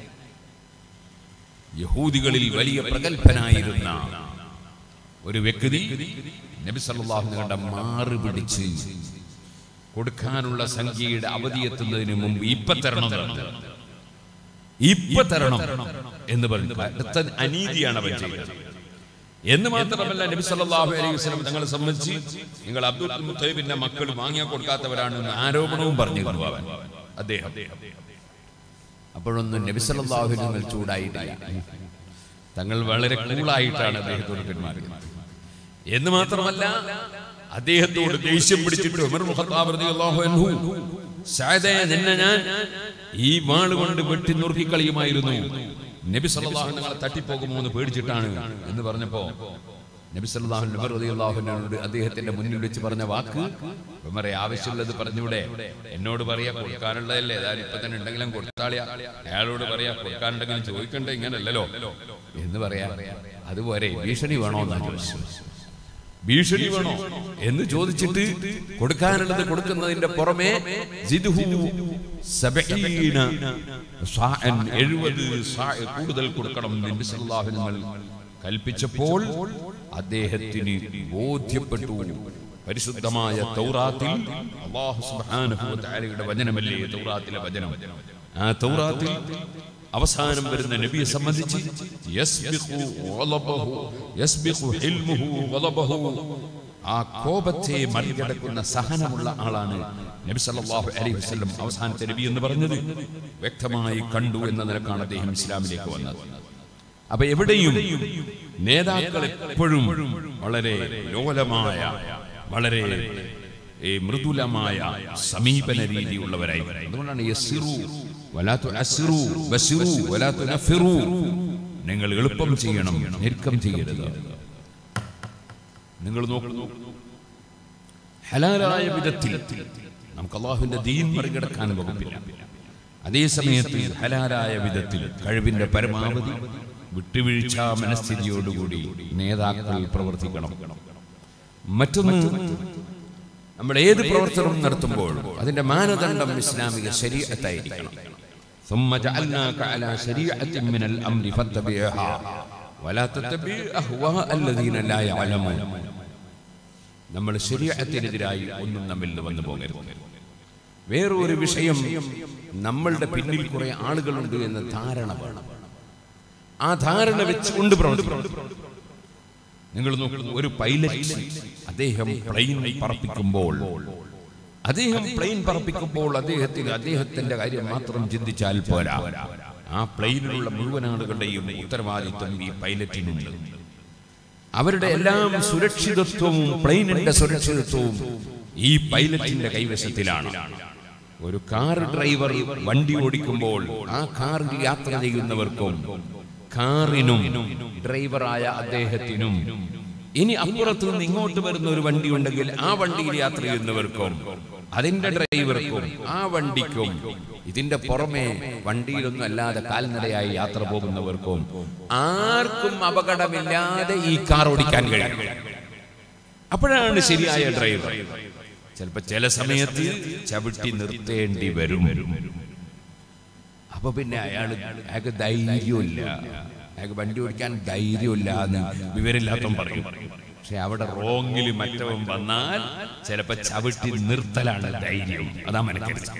യഹൂദികളിൽ വലിയ പ്രഗത്ഭനായിരുന്ന ഒരു വ്യക്തി നബി സല്ലല്ലാഹു അലൈഹി വസല്ലം മാറി പിടിച്ച് കൊടുക്കാനുള്ള സംഖ്യയുടെ അവധി എത്തുന്നതിന് മുമ്പ് ഇപ്പൊ തരണം എന്ന് പറഞ്ഞു. ഇപ്പൊ തരണം എന്ന് പറഞ്ഞു അടുത്ത അനീതിയാണ് അവൻ ചെയ്തത് എന്ന് മാത്രമല്ല നബി സല്ലല്ലാഹു അലൈഹി വസല്ലം തങ്ങളെ സംബന്ധിച്ച് നിങ്ങൾ അബ്ദുൽ മുത്തലിബിന്റെ മക്കൾ വാങ്ങിയാൽ കൊടുക്കാത്തവരാണെന്ന് ആരോപണവും പറഞ്ഞിരുന്നു അവൻ അദ്ദേഹം അപ്പോഴൊന്നും നബി സല്ലല്ലാഹു അലൈഹി തങ്ങൾ ചൂടായിട്ടില്ല തങ്ങൾ വളരെ കൂളായിട്ടാണ് അദ്ദേഹത്തോട് പെരുമാറിയത് എന്ന് മാത്രമല്ല അദ്ദേഹത്തോട് ദേഷ്യം പിടിച്ചിട്ട് ഉമർ മുഖത്താബ് റളിയല്ലാഹു അൻഹു സഅദേ നിന്നെ ഞാൻ ഈ വാള് കൊണ്ട് വെട്ടി നുറുക്കിക്കളിയുമായിരുന്നു നബി സല്ലല്ലാഹു അലൈഹി തങ്ങളെ തട്ടിപ്പോകുമോ എന്ന് പേടിച്ചിട്ടാണ് എന്ന് പറഞ്ഞപ്പോ നബി സല്ലല്ലാഹു അലൈഹി ഉമർ റളിയല്ലാഹു അൻഹുവിനോട് അദ്ദേഹത്തിന്റെ മുന്നിൽ വെച്ച് പറഞ്ഞ വാക്ക് ഉമറെ ആവശ്യമുള്ളത് പറഞ്ഞൂടെ എന്നോട് പറയാ കൊടുക്കാനുള്ളതല്ലേ ഏതായാലും ഇപ്പൊ തന്നെ ഉണ്ടെങ്കിലും കൊടുത്താളിയാ അയാളോട് പറയാ കൊടുക്കാനുണ്ടെങ്കിലും ചോദിക്കണ്ടേ ഇങ്ങനല്ലല്ലോ എന്ന് പറയാ അതുപോലെ ഭീഷണി വേണോ എന്നാ ചോദിച്ചു ഭീഷണി വേണോ എന്ന് ചോദിച്ചിട്ട് കൊടുക്കാനുള്ളത് കൊടുക്കുന്നതിന്റെ പുറമെ സിദ്ഹു സബഈന സാഅൻ, എഴുപത് സാഅ കൂടുതൽ കൊടുക്കണം എന്ന് നബി സല്ലല്ലാഹു അലൈഹി വസല്ലം കൽപ്പിച്ചപ്പോൾ അദ്ദേഹത്തിന് ബോധ്യപ്പെട്ടു പരിശുദ്ധമായ തൗറാത്തിൽ അല്ലാഹു സുബ്ഹാനഹു വ തആലയുടെ വചനമല്ലേ തൗറാത്തിലെ വചനം ആ തൗറാത്തിൽ അവസാനം വരുന്ന നബിയെ സംബന്ധിച്ച് യസ്ബിഖു ഗളബഹു യസ്ബിഖു ഹിൽമുഹു ഗളബഹു ആ കോപത്തെ മറികടക്കുന്ന സഹനമുള്ള ആളാണ് നബി സല്ലല്ലാഹു അലൈഹി വസല്ലം അവസാനത്തെ നബി എന്ന് പറഞ്ഞത് വ്യക്തമായി കണ്ടു എന്ന നിലക്കാണ് അദ്ദേഹം ഇസ്ലാമിലേക്ക് വന്നത് അപ്പൊ എവിടെയും നേതാക്കൾ എപ്പോഴും വളരെ ലോലമായ വളരെ ഏ, മൃദുലമായ സമീപന രീതിയുള്ളവരായി അതുകൊണ്ടാണ് യസ്സിറു വലാ തുഅസ്സിറു ബസ്സിറു വലാ തുനഫിറു നിങ്ങൾ എളുപ്പം ചെയ്യണം ഞെരുക്കം ചെയ്യരുത് നിങ്ങൾ നോക്കൂ ഹലാലായ വിധത്തിൽ നമുക്ക് അള്ളാഹുവിന്റെ ദീൻ മറികടക്കാൻ വകുപ്പില്ല അതേ സമയത്ത് ഹലാലായ വിധത്തിൽ കഴിവിന്റെ പരമാവധി വിട്ടുവീഴ്ച മനസ്ഥിതിയോടുകൂടി നേതാക്കൾ പ്രവർത്തിക്കണം മറ്റൊന്ന് നമ്മൾ ഏത് പ്രവർത്തനം നടത്തുമ്പോൾ അതിന്റെ മാനദണ്ഡം ഇസ്ലാമിക ശരീഅത്തായിരിക്കണം ثم جعلناك على شريعة من الأمر فاتبعها ولا تتبع أهواء الذين لا يعلمون നമ്മൾ ശരീരത്തിനെതിരായി ഒന്നും നമ്മിൽ നിന്ന് വന്നു പോകരുത് വേറൊരു വിഷയം നമ്മളുടെ പിന്നിൽ കുറെ ആളുകളുണ്ട് എന്ന ധാരണ വേണം ആ ധാരണ വെച്ചുകൊണ്ട് പ്രവർത്തിക്കണം നിങ്ങൾ നോക്കൂ ഒരു പൈലറ്റ് അദ്ദേഹം പ്ലെയിൻ പറപ്പിക്കുമ്പോൾ അദ്ദേഹം പ്ലെയിൻ പറപ്പിക്കുമ്പോൾ അദ്ദേഹത്തിന് അദ്ദേഹത്തിന്റെ കാര്യം മാത്രം ചിന്തിച്ചാൽ പോരാ ആ പ്ലെയിനിലുള്ള മുഴുവൻ ആളുകളുടെയും ഉത്തരവാദിത്വം ഈ പൈലറ്റിനുണ്ട് അവരുടെ എല്ലാം സുരക്ഷിതത്വവും പ്ലെയിനിന്റെ സുരക്ഷിതത്വവും ഈ പൈലറ്റിന്റെ കൈവശത്തിലാണ് ഒരു കാർ ഡ്രൈവർ വണ്ടി ഓടിക്കുമ്പോൾ ആ കാറിൽ യാത്ര ചെയ്യുന്നവർക്കും കാറിനും ഡ്രൈവറായ അദ്ദേഹത്തിനും ഇനി അപ്പുറത്ത് നിന്ന് ഇങ്ങോട്ട് വരുന്ന ഒരു വണ്ടി ഉണ്ടെങ്കിൽ ആ വണ്ടിയിൽ യാത്ര ചെയ്യുന്നവർക്കും അതിന്റെ ഡ്രൈവർക്കും ആ വണ്ടിക്കും ഇതിന്റെ പുറമെ വണ്ടിയിലൊന്നും അല്ലാതെ കാൽനടയായി യാത്ര പോകുന്നവർക്കും ആർക്കും അപകടമില്ലാതെ ഈ കാർ ഓടിക്കാൻ കഴിയും അപ്പോഴാണ് ശരിയായ ഡ്രൈവർ ചിലപ്പോ ചില സമയത്ത് ചവിട്ടി നിർത്തേണ്ടി വരും അപ്പൊ പിന്നെ അയാൾ അയാൾക്ക് ധൈര്യമില്ല അയാൾക്ക് വണ്ടി ഓടിക്കാൻ ധൈര്യമില്ല എന്ന് വിവരമില്ലാത്തവൻ പറയും പക്ഷെ അവിടെ റോങ്ങിൽ മറ്റവൻ വന്നാൽ ചിലപ്പോ ചവിട്ടി നിർത്തലാണ് ധൈര്യം അതാ മനക്കരുത്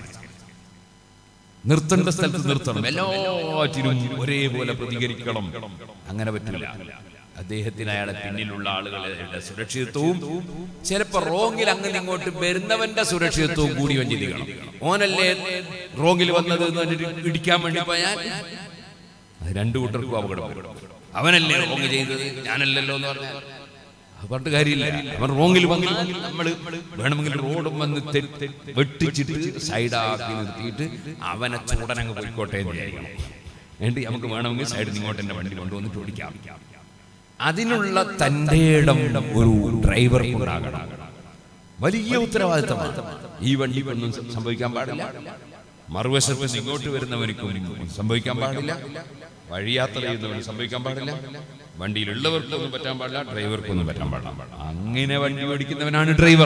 നിർത്തേണ്ട സ്ഥലത്ത് നിർത്തണം എല്ലാറ്റിനും ഒരേപോലെ പ്രതികരിക്കണം അങ്ങനെ പറ്റില്ല അദ്ദേഹത്തിന് അയാളെ പിന്നിലുള്ള ആളുകളുടെ സുരക്ഷിതത്വവും ചിലപ്പോ റോങ്ങിൽ അങ്ങനെ ഇങ്ങോട്ട് വരുന്നവന്റെ സുരക്ഷിതത്വവും കൂടി അവൻ ചിന്തിക്കണം ഓനല്ലേ റോങ്ങിൽ വന്നത് എന്ന് പറഞ്ഞിട്ട് ഇടിക്കാൻ വേണ്ടി പോയാൽ അത് രണ്ടു കൂട്ടർക്കും അപകടം വരും. അവനല്ലേ റോങ് ചെയ്തത് ഞാനല്ലല്ലോ എന്ന് പറഞ്ഞാൽ അത് പറഞ്ഞിട്ട് കാര്യമില്ല അവൻ റോങ്ങിൽ വന്നാൽ നമ്മൾ വേണമെങ്കിൽ റോഡും വന്ന് തെറ്റ് വെട്ടിച്ചിട്ട് സൈഡാക്കി നിർത്തിയിട്ട് അവനെ ചൂടനങ്ങ് പോയിക്കോട്ടെ എന്ന് വിചാരിക്കണം എന്നിട്ട് നമുക്ക് വേണമെങ്കിൽ സൈഡിൽ ഇങ്ങോട്ട് എന്റെ വണ്ടി കൊണ്ടുവന്നിട്ട് ഓടിക്കാം അതിനുള്ള തൻ്റെ ഇടം ഒരു ഡ്രൈവർ ഉണ്ടാകണം വലിയ ഉത്തരവാദിത്തമാണ് ഈ വണ്ടിക്കൊന്നും സംഭവിക്കാൻ പാടില്ല മറുവശത്ത് നിന്ന് ഇങ്ങോട്ട് വരുന്നവനിക്കും സംഭവിക്കാൻ പാടില്ല വഴിയാത്ര ചെയ്യുന്നവന് സംഭവിക്കാൻ പാടില്ല വണ്ടിയിലുള്ളവർക്കൊന്നും പറ്റാൻ പാടില്ല ഡ്രൈവർക്കൊന്നും പറ്റാൻ പാടില്ല അങ്ങനെ വണ്ടി ഓടിക്കുന്നവനാണ് ഡ്രൈവർ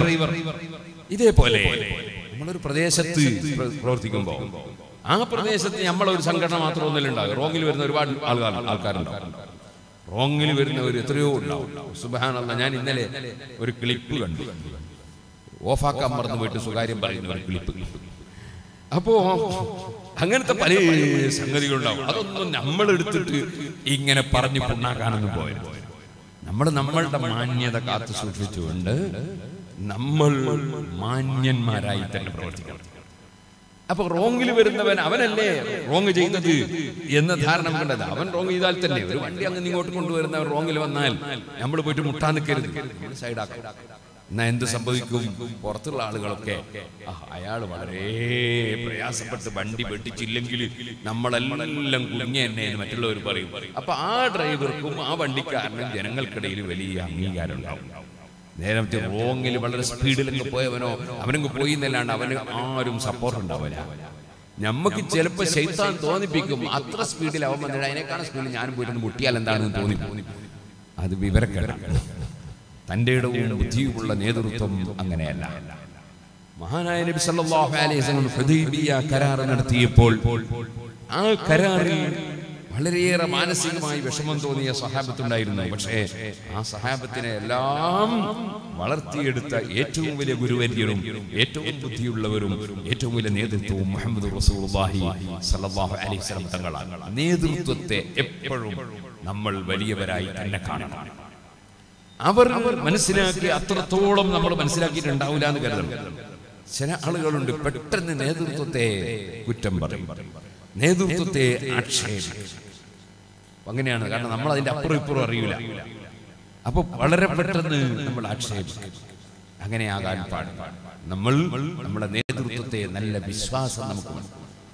ഇതേപോലെ നമ്മളൊരു പ്രദേശത്ത് പ്ര- പ്രവർത്തിക്കുമ്പോൾ ആ പ്രദേശത്ത് നമ്മളൊരു സംഘടന മാത്രമൊന്നുമില്ല ഉണ്ടാകും റോങ്ങിൽ വരുന്ന ഒരുപാട് ആൾക്കാർ ആൾക്കാരുണ്ടാവും റോങ്ങിൽ വരുന്നവർ എത്രയോ ഉണ്ടാവും സുബാനല്ല ഞാൻ ഇന്നലെ ഒരു ക്ലിപ്പ് കണ്ടു ഓഫാക്കാൻ മറന്നു പോയിട്ട് സ്വകാര്യം പറയുന്ന ഒരു ക്ലിപ്പ് അപ്പോ അങ്ങനത്തെ പല സംഗതികളുണ്ടാവും അതൊന്നും നമ്മൾ എടുത്തിട്ട് ഇങ്ങനെ പറഞ്ഞു പുണ്ണാക്കാനൊന്നും പോയത് നമ്മൾ നമ്മളുടെ മാന്യത കാത്തു സൂക്ഷിച്ചുകൊണ്ട് നമ്മൾ മാന്യന്മാരായി തന്നെ പ്രവർത്തിക്കണം അപ്പൊ റോങ്ങിൽ വരുന്നവൻ അവനല്ലേ റോങ് ചെയ്യുന്നത് എന്ന ധാരണ കണ്ടത് അവൻ റോങ് ചെയ്താൽ തന്നെ ഒരു വണ്ടി അങ്ങ് ഇങ്ങോട്ട് കൊണ്ടുവരുന്നവൻ റോങ്ങിൽ വന്നാൽ നമ്മൾ പോയിട്ട് മുട്ടാൻ നിൽക്കരുത് നമ്മൾ സൈഡാക്കാം എന്നാ എന്ത് സംഭവിക്കും പുറത്തുള്ള ആളുകളൊക്കെ ആ, അയാൾ വളരെ പ്രയാസപ്പെട്ട് വണ്ടി വെട്ടിച്ചില്ലെങ്കിൽ നമ്മളെല്ലാം കുടുങ്ങിയ തന്നെ എന്ന് മറ്റുള്ളവർ പറയും അപ്പൊ ആ ഡ്രൈവർക്കും ആ വണ്ടിക്കാരനും ജനങ്ങൾക്കിടയിൽ വലിയ അംഗീകാരം ഉണ്ടാവും നേരെ മറ്റേ റോങ്ങിൽ വളരെ സ്പീഡിലങ്ങ് പോയവനോ അവനങ്ങ് പോയി എന്നല്ലാണ്ട് അവന് ആരും സപ്പോർട്ട് ഉണ്ടാവില്ല നമുക്ക് ചിലപ്പോൾ ശൈത്താൻ തോന്നിപ്പിക്കും അത്ര സ്പീഡിൽ അവൻ വന്നിട്ട് അതിനേക്കാളും സ്പീഡിൽ ഞാനും പോയിട്ട് മുട്ടിയാൽ എന്താണെന്ന് തോന്നി അത് വിവരക്കേടാണ് തൻ്റെ ഇടവും ബുദ്ധിയുമുള്ള നേതൃത്വം അങ്ങനെയല്ല മഹാനായ നബി സല്ലല്ലാഹു അലൈഹി വസല്ലം ഹുദൈബിയ കരാർ നടത്തിയപ്പോൾ ആ കരാറിൽ വളരെയേറെ മാനസികമായി വിഷമം തോന്നിയ സഹാബത്തുണ്ടായിരുന്നു പക്ഷേ ആ സഹാബത്തിനെ എല്ലാം വളർത്തിയെടുത്ത ഏറ്റവും വലിയ ഗുരുവര്യരും ഏറ്റവും ബുദ്ധിയുള്ളവരും ഏറ്റവും വലിയ നേതൃത്വവും മുഹമ്മദ് റസൂലുള്ളാഹി സല്ലല്ലാഹു അലൈഹി വസല്ലം തങ്ങളാണ് നേതൃത്വത്തെ എപ്പോഴും നമ്മൾ വലിയവരായി തന്നെ കാണണം അവർ മനസ്സിലാക്കി അത്രത്തോളം നമ്മൾ മനസ്സിലാക്കിയിട്ടുണ്ടാവില്ല എന്ന് കരുതണം ചില ആളുകളുണ്ട് പെട്ടെന്ന് നേതൃത്വത്തെ കുറ്റം പറയും നേതൃത്വത്തെ ആക്ഷേപിക്കും അങ്ങനെയാണ് കാരണം നമ്മൾ അതിന്റെ അപ്പുറം ഇപ്പുറം അറിയില്ല അപ്പൊ വളരെ പെട്ടെന്ന് നമ്മൾ ആക്ഷേപിക്കും അങ്ങനെയാകാൻ പാടില്ല നമ്മൾ നമ്മുടെ നേതൃത്വത്തെ നല്ല വിശ്വാസം നമുക്ക് വേണം.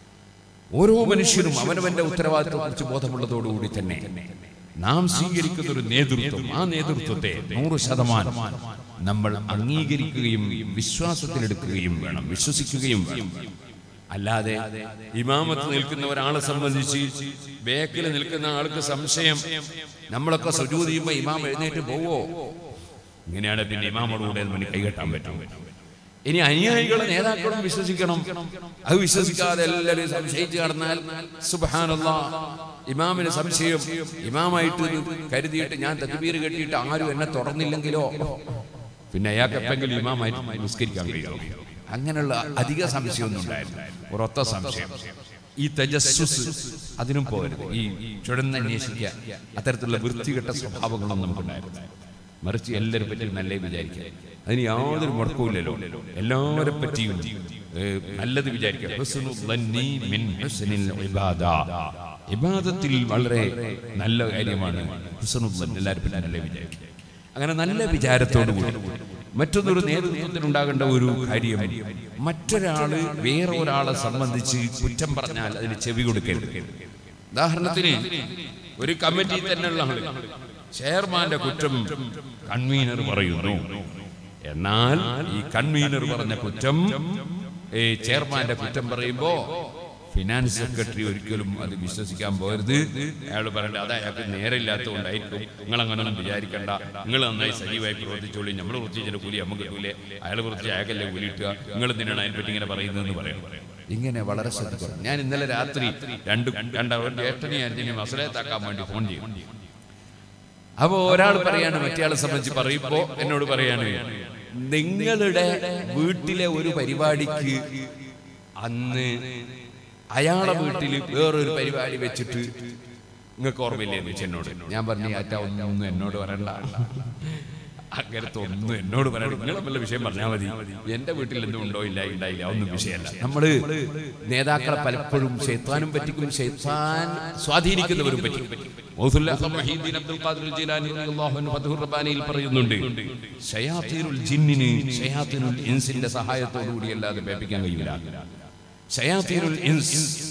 ഓരോ മനുഷ്യനും അവനവന്റെ ഉത്തരവാദിത്വത്തെ കുറിച്ച് ബോധമുള്ളതോടുകൂടി തന്നെ നാം സ്വീകരിക്കുന്ന ഒരു നേതൃത്വം ആ നേതൃത്വത്തെ നൂറ് ശതമാനം നമ്മൾ അംഗീകരിക്കുകയും വിശ്വാസത്തിലെടുക്കുകയും വേണം വിശ്വസിക്കുകയും വേണം അല്ലാതെ ഇമാമത്ത് നിൽക്കുന്ന ഒരാളെ സംബന്ധിച്ച് ബേക്കിൽ നിൽക്കുന്ന ആൾക്ക് സംശയം നമ്മളൊക്കെ സുജൂത് ചെയ്യുമ്പോ ഇമാം എഴുന്നേറ്റ് പോവോ ഇങ്ങനെയാണ് പിന്നെ ഇമാമോടുകൂടെ നമുക്ക് കൈകെട്ടാൻ പറ്റും ഇനി അനുയായികളെ നേതാക്കളും വിശ്വസിക്കണം അത് വിശ്വസിക്കാതെ എല്ലാവരും സംശയിച്ച് കടന്നാൽ സുബാനുള്ള ഇമാമിന് സംശയം ഇമാമായിട്ട് കരുതിയിട്ട് ഞാൻ തക്ബീർ കെട്ടിയിട്ട് ആരും എന്നെ തുറന്നില്ലെങ്കിലോ പിന്നെ അയാൾക്ക് എപ്പെങ്കിലും ഇമാമായിട്ട് നിസ്കരിക്കാൻ കഴിയുമോ അങ്ങനെയുള്ള അധിക സംശയമൊന്നും ഉണ്ടായിരുന്നു ഒരൊത്ത സംശയം ഈ തജസ്സുസ് അതിനും പോകരുത് ഈ ചുഴന്നന്വേഷിക്കുക അത്തരത്തിലുള്ള വൃത്തികെട്ട സ്വഭാവങ്ങളൊന്നും നമുക്കുണ്ടായിരുന്നു മറിച്ച് എല്ലാവരെ പറ്റിയും നല്ല വിചാരിക്കുക അതിന് യാതൊരു മുടക്കവുമില്ലല്ലോ എല്ലാവരെ പറ്റിയും ഏ, നല്ലത് വിചാരിക്കുക ഹുസ്നുൽ ളന്നി മിൻ ഹുസ്നിൽ ഇബാദ. ഇബാദത്തിൽ വളരെ നല്ല കാര്യമാണ് ഹുസ്നുൽ ളന്നി. എല്ലാവരെ പറ്റി നല്ല വിചാരിക്കുക അങ്ങനെ നല്ല വിചാരത്തോടു കൂടി മറ്റൊന്നൊരു നേതൃത്വത്തിൽ ഉണ്ടാകേണ്ട ഒരു കാര്യം മറ്റൊരാള് വേറെ ഒരാളെ സംബന്ധിച്ച് കുറ്റം പറഞ്ഞാൽ അതിന് ചെവി കൊടുക്കരുത് ഉദാഹരണത്തിന് ഒരു കമ്മിറ്റി തന്നെയുള്ള ആള് ചെയർമാന്റെ കുറ്റം കൺവീനർ പറയുന്നു എന്നാൽ ഈ കൺവീനർ പറഞ്ഞ കുറ്റം ഈ ചെയർമാന്റെ കുറ്റം പറയുമ്പോ ഫിനാൻസ് സെക്രട്ടറി ഒരിക്കലും അത് വിശ്വസിക്കാൻ പോകരുത് അയാൾ പറയണ്ട അത് അയാൾക്ക് നേരമില്ലാത്തതുകൊണ്ടായിരിക്കും നിങ്ങൾ അങ്ങനൊന്നും വിചാരിക്കണ്ട നിങ്ങൾ നന്നായി സജീവമായി പ്രവർത്തിച്ചോളി നമ്മൾ പ്രവർത്തിച്ചതിന്റെ കൂലി നമുക്ക് കിട്ടൂലേ അയാൾ പ്രവർത്തിച്ച് അയാൾക്കല്ലേ കൂലി കിട്ടുക നിങ്ങൾ എന്തിനാണ് അതിനെപ്പറ്റി ഇങ്ങനെ പറയുന്നതെന്ന് പറയണം ഇങ്ങനെ വളരെ ശ്രദ്ധിക്കണം ഞാൻ ഇന്നലെ രാത്രി രണ്ട് രണ്ടവർ ഏട്ടനെ അഞ്ചിനെ മസലത്താക്കാൻ വേണ്ടി ഫോൺ ചെയ്യും അപ്പൊ ഒരാൾ പറയാണ് മറ്റേയാളെ സംബന്ധിച്ച് പറയുമ്പോ എന്നോട് പറയാണ് നിങ്ങളുടെ വീട്ടിലെ ഒരു പരിപാടിക്ക് അന്ന് അയാളെ വീട്ടിൽ വേറൊരു പരിപാടി വെച്ചിട്ട് നിങ്ങൾക്ക് ഓർമ്മയില്ലേ എന്ന് വെച്ച് എന്നോട് ഞാൻ പറഞ്ഞു ആറ്റ ഒന്നും എന്നോട് പറയണ്ട അങ്ങനത്തെ ഒന്നും എന്നോട് പറയണ്ട നിങ്ങൾ വല്ല വിഷയം പറഞ്ഞാൽ മതി എന്റെ വീട്ടിൽ എന്തും ഉണ്ടോ ഇല്ല ഉണ്ടായില്ല ഒന്നും വിഷയമല്ല നമ്മള് നേതാക്കളെ പലപ്പോഴും ഷെയ്ത്താനും പറ്റിക്കും ഷെയ്ത്താൻ സ്വാധീനിക്കുന്നവരും പറ്റും മൗസുല്ല മുഹീദ്ദീൻ അബ്ദുൽ ഖാദിർ ജീലാനി റളിയല്ലാഹു അൻഹു ഫത്ഹുർ റബ്ബാനിയിൽ പറയുന്നുണ്ട് ഷയാത്തീനുൽ ജിന്നിന് ഷയാത്തീനുൽ ഇൻസിന്റെ സഹായത്തോടു കൂടി അല്ലാതെ വ്യാപിക്കാൻ കഴിയില്ല ഷയാത്തീനുൽ ഇൻസ്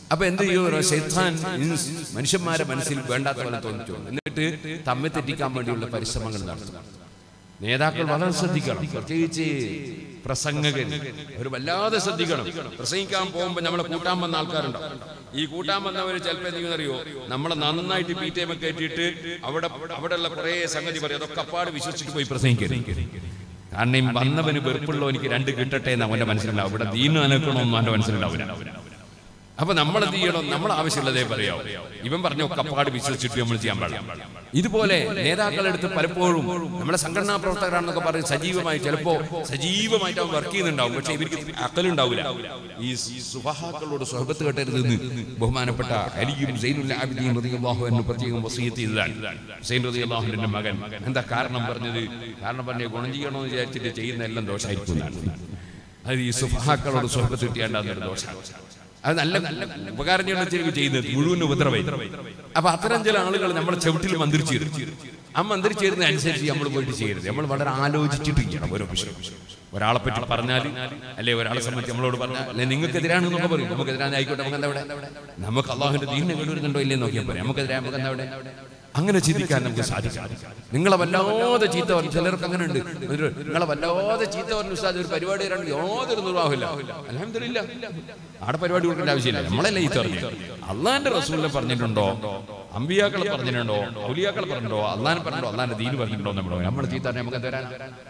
അപ്പൊ എന്ത് ചെയ്യും ശൈത്താൻ ഇൻസ് മനുഷ്യന്മാരെ മനസ്സിൽ വേണ്ടാത്ത പോലെ തോന്നിച്ചു എന്നിട്ട് തമ്മിൽ തെറ്റിക്കാൻ വേണ്ടിയുള്ള പരിശ്രമങ്ങൾ നടത്തും നേതാക്കൾ വളരെ ശ്രദ്ധിക്കണം പ്രത്യേകിച്ച് പ്രസംഗകൻ അവർ വല്ലാതെ ശ്രദ്ധിക്കണം പ്രസംഗിക്കാൻ പോകുമ്പോൾ നമ്മളെ കൂട്ടാൻ വന്ന ആൾക്കാരുണ്ടാവും ഈ കൂട്ടാൻ വന്നവർ ചിലപ്പോൾ എന്തെങ്കിലും അറിയോ നമ്മളെ നന്നായിട്ട് പി ടി എം ഒക്കെ ഇട്ടിട്ട് അവിടെ അവിടെയുള്ള കുറേ സംഗതി പറയും അതൊക്കെ അപ്പാട് വിശ്വസിച്ചിട്ട് പോയി പ്രസംഗിക്കരുത് കാരണം ഈ വന്നവന് വെറുപ്പുള്ളോ എനിക്ക് രണ്ട് കിട്ടട്ടെ എന്ന് അവന്റെ മനസ്സിലുണ്ടാവും ഇവിടെ ദീനം അനക്കണമെന്നും അവന്റെ മനസ്സിലുണ്ടാവില്ല അപ്പൊ നമ്മൾ എന്ത് ചെയ്യണം നമ്മൾ ആവശ്യമുള്ളതേ പറയാം ഇവൻ പറഞ്ഞ കപ്പാട് വിശ്വസിച്ചിട്ട് നമ്മൾ ചെയ്യാൻ പാടില്ല ഇതുപോലെ നേതാക്കളെടുത്ത് പലപ്പോഴും നമ്മളെ സംഘടനാ പ്രവർത്തകരാണെന്നൊക്കെ പറഞ്ഞ് സജീവമായി ചിലപ്പോ സജീവമായിട്ട് അവൻ വർക്ക് ചെയ്യുന്നുണ്ടാവും പക്ഷെ ഇവർക്ക് അക്കലുണ്ടാവില്ല ഈ സുഹാക്കളോട് സ്വഹബത്ത് കെട്ടരുതെന്ന് ബഹുമാനപ്പെട്ട അലിയും സൈനുൽ ആബിദീൻ റളിയല്ലാഹു അൻഹു പ്രത്യേകം വസീയത്ത് ചെയ്തതാണ് ഹുസൈൻ റളിയല്ലാഹുവിന്റെ മകൻ എന്താ കാരണം പറഞ്ഞത് കാരണം പറഞ്ഞ ഗുണം ചെയ്യണമെന്ന് വിചാരിച്ചിട്ട് ചെയ്യുന്ന എല്ലാം ദോഷമായിരിക്കും എന്നാണ്. അത് ഈ സുഹാക്കളോട് സ്വഹബത്ത് കിട്ടിയാണ്ടാകുന്ന ഒരു ദോഷമാണ് അത് നല്ല ഉപകാരം ചെയ്യണം ശരിക്കും ചെയ്യുന്നത് മുഴുവൻ ഉപദ്രവം അപ്പൊ അത്തരം ചില ആളുകൾ നമ്മളെ ചവിട്ടിൽ മന്ത്രിച്ചിരുന്നു ആ മന്ത്രിച്ചേരുന്ന അനുസരിച്ച് നമ്മൾ പോയിട്ട് ചെയ്യരുത് നമ്മൾ വളരെ ആലോചിച്ചിട്ട് ചെയ്യണം ഓരോ വിഷയം ഒരാളെ പറ്റി പറഞ്ഞാൽ അല്ലെ ഒരാളെ സംബന്ധിച്ച് നമ്മളോട് പറഞ്ഞാൽ അല്ലെ നിങ്ങൾക്കെതിരാണെന്നൊക്കെ പറയും നമുക്കെതിരാണ് ആയിക്കോട്ടെ നമുക്ക് എന്താ അവിടെ നമുക്ക് അള്ളാഹുന്റെ ദീനിനെ കേടുവരുന്നുണ്ടോ ഇല്ലേ നോക്കിയാൽ പറയാം നമുക്കെതിരാ നമുക്ക് എന്താ അവിടെ അങ്ങനെ ചിന്തിക്കാൻ നമുക്ക് സാധിക്കാം നിങ്ങളെ വല്ലാതെ ചീത്ത പറഞ്ഞു ചിലർക്ക് അങ്ങനെ ഉണ്ട് നിങ്ങളെ വല്ലാതെ ചീത്ത പറഞ്ഞു ഉസ്താദ് ഒരു പരിപാടി വരാണ്ട് യാതൊരു നിർവാഹമില്ല അലഹമില്ല ആടെ പരിപാടി കൊടുക്കേണ്ട ആവശ്യമില്ല നമ്മളല്ലേ ഈ പറഞ്ഞു അള്ളാന്റെ റസൂലിനെ പറഞ്ഞിട്ടുണ്ടോ അമ്പിയാക്കളെ പറഞ്ഞിട്ടുണ്ടോ ഔലിയാക്കളെ പറഞ്ഞിട്ടുണ്ടോ അള്ളാനെ പറഞ്ഞിട്ടുണ്ടോ അള്ളാന്റെ ദീന് പറഞ്ഞിട്ടുണ്ടോ നമ്മുടെ നമ്മൾ ചീത്ത പറഞ്ഞാൽ നമുക്ക് തരാൻ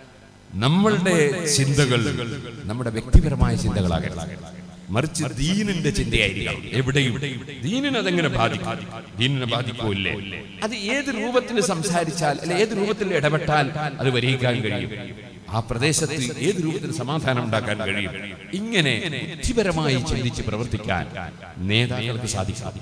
നമ്മളുടെ ചിന്തകൾ നമ്മുടെ വ്യക്തിപരമായ ചിന്തകളാകരുത് മറിച്ച് ദീനിന്റെ ചിന്തയായിരിക്കണം എവിടെയും ദീനിനെ അതെങ്ങനെ ബാധിക്കും ദീനിനെ ബാധിക്കൂല്ലേ അത് ഏത് രൂപത്തിൽ സംസാരിച്ചാൽ അല്ലെ ഏത് രൂപത്തിൽ ഇടപെട്ടാൽ അത് വരിക്കാൻ കഴിയും ആ പ്രദേശത്ത് ഏത് രൂപത്തിൽ സമാധാനം ഉണ്ടാക്കാൻ കഴിയും ഇങ്ങനെ ബുദ്ധിപരമായി ചിന്തിച്ച് പ്രവർത്തിക്കാൻ നേതാക്കൾക്ക് സാധിക്കും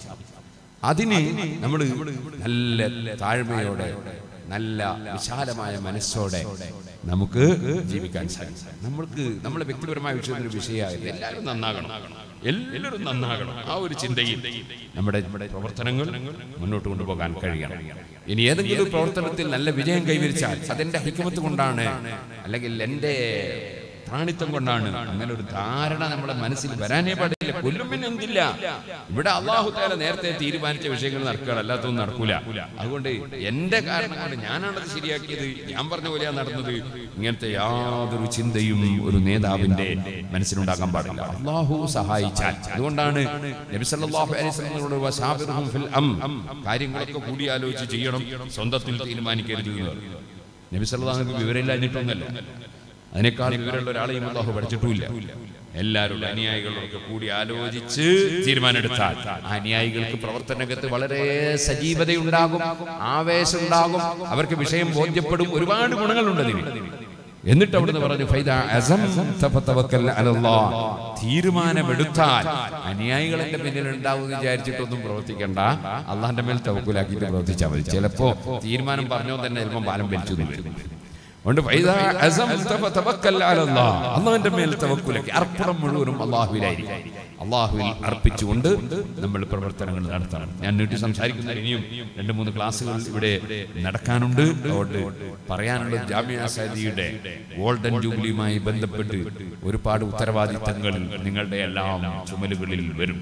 അതിന് നമ്മൾ നല്ല താഴ്മയോടെ നല്ല വിശാലമായ മനസ്സോടെ നമുക്ക് ജീവിക്കാൻ സാധിക്കും നമ്മൾക്ക് നമ്മളെ വ്യക്തിപരമായ വിഷയത്തിൽ ഒരു വിഷയമാകില്ല എല്ലാവരും നന്നാകണം എല്ലാവരും നന്നാകണം ആ ഒരു ചിന്തയിൽ നമ്മുടെ നമ്മുടെ പ്രവർത്തനങ്ങൾ മുന്നോട്ട് കൊണ്ടുപോകാൻ കഴിയണം ഇനി ഏതെങ്കിലും ഒരു പ്രവർത്തനത്തിൽ നല്ല വിജയം കൈവരിച്ചാൽ അതെന്റെ ഹിക്കുമത്ത് കൊണ്ടാണ് അല്ലെങ്കിൽ എൻ്റെ പ്രാണിത്വം കൊണ്ടാണ് അങ്ങനെ ഒരു ധാരണ നമ്മുടെ മനസ്സിൽ വരാനേ പാടില്ല കൊല്ലുമ്പിന് എന്തില്ല ഇവിടെ അള്ളാഹു താല നേരത്തെ തീരുമാനിച്ച വിഷയങ്ങൾ നടക്കുകയാണ് അല്ലാത്തൊന്നും നടക്കൂല അതുകൊണ്ട് എന്റെ കാരണം കൊണ്ട് ഞാനാണത് ശരിയാക്കിയത് ഞാൻ പറഞ്ഞ പോലെയാണ് നടന്നത് ഇങ്ങനത്തെ യാതൊരു ചിന്തയും ഒരു നേതാവിന്റെ മനസ്സിലുണ്ടാകാൻ പാടില്ല അള്ളാഹു സഹായിച്ചാൽ അതുകൊണ്ടാണ് നബി സല്ലല്ലാഹു അലൈഹി വസല്ലമയോട് വസാബിറുഹും ഫിൽ അം കാര്യങ്ങളൊക്കെ കൂടിയാലോചിച്ച് ചെയ്യണം സ്വന്തത്തിൽ തീരുമാനിക്കരുത് എന്ന് പറഞ്ഞു. നബി സല്ലല്ലാഹു അലൈഹി വസല്ലം വിവരമില്ലാഞ്ഞിട്ടൊന്നല്ല അതിനേക്കാൾ വിവരമുള്ള ഒരാളെയും അള്ളാഹു പഠിച്ചിട്ടുമില്ല എല്ലാവരുടെ അനുയായികളൊക്കെ കൂടി ആലോചിച്ച് തീരുമാനമെടുത്താൽ ആ അനുയായികൾക്ക് പ്രവർത്തനരംഗത്ത് വളരെ സജീവതയുണ്ടാകും ആവേശമുണ്ടാകും അവർക്ക് വിഷയം ബോധ്യപ്പെടും ഒരുപാട് ഗുണങ്ങളുണ്ട് അതിന് എന്നിട്ട് അവിടുന്ന് പറഞ്ഞു ഫൈദ അസംത ഫതവക്കൽ അലല്ലാഹ്. തീരുമാനമെടുത്താൽ അനുയായികൾ എന്റെ പിന്നിൽ ഉണ്ടാവും എന്ന് വിചാരിച്ചിട്ടൊന്നും പ്രവർത്തിക്കണ്ട അള്ളാന്റെ മേൽ തവക്കുലാക്കിയിട്ട് പ്രവർത്തിച്ചാൽ മതി ചിലപ്പോ തീരുമാനം പറഞ്ഞോ തന്നെ ചിലപ്പോൾ ബാലം വലിച്ചു എന്ന് വരും അതുകൊണ്ട് ഫൈദാ അസംത ഫതവക്കൽ അലല്ലാഹ്. അള്ളാന്റെ മേൽ തവക്കുലാക്കി അർപ്പണം മുഴുവനും അള്ളാഹുവിലായിരിക്കും അള്ളാഹുവിൽ അർപ്പിച്ചുകൊണ്ട് നമ്മൾ പ്രവർത്തനങ്ങൾ നടത്തണം ഞാൻ നീട്ടി സംസാരിക്കുന്ന ഇനിയും രണ്ട് മൂന്ന് ക്ലാസ്സുകൾ ഇവിടെ നടക്കാനുണ്ട് അതുകൊണ്ട് പറയാനുള്ള ജാമ്യ സാദിയുടെ ഗോൾഡൻ ജൂബിലിയുമായി ബന്ധപ്പെട്ട് ഒരുപാട് ഉത്തരവാദിത്തങ്ങൾ നിങ്ങളുടെ എല്ലാം ചുമലുകളിൽ വരും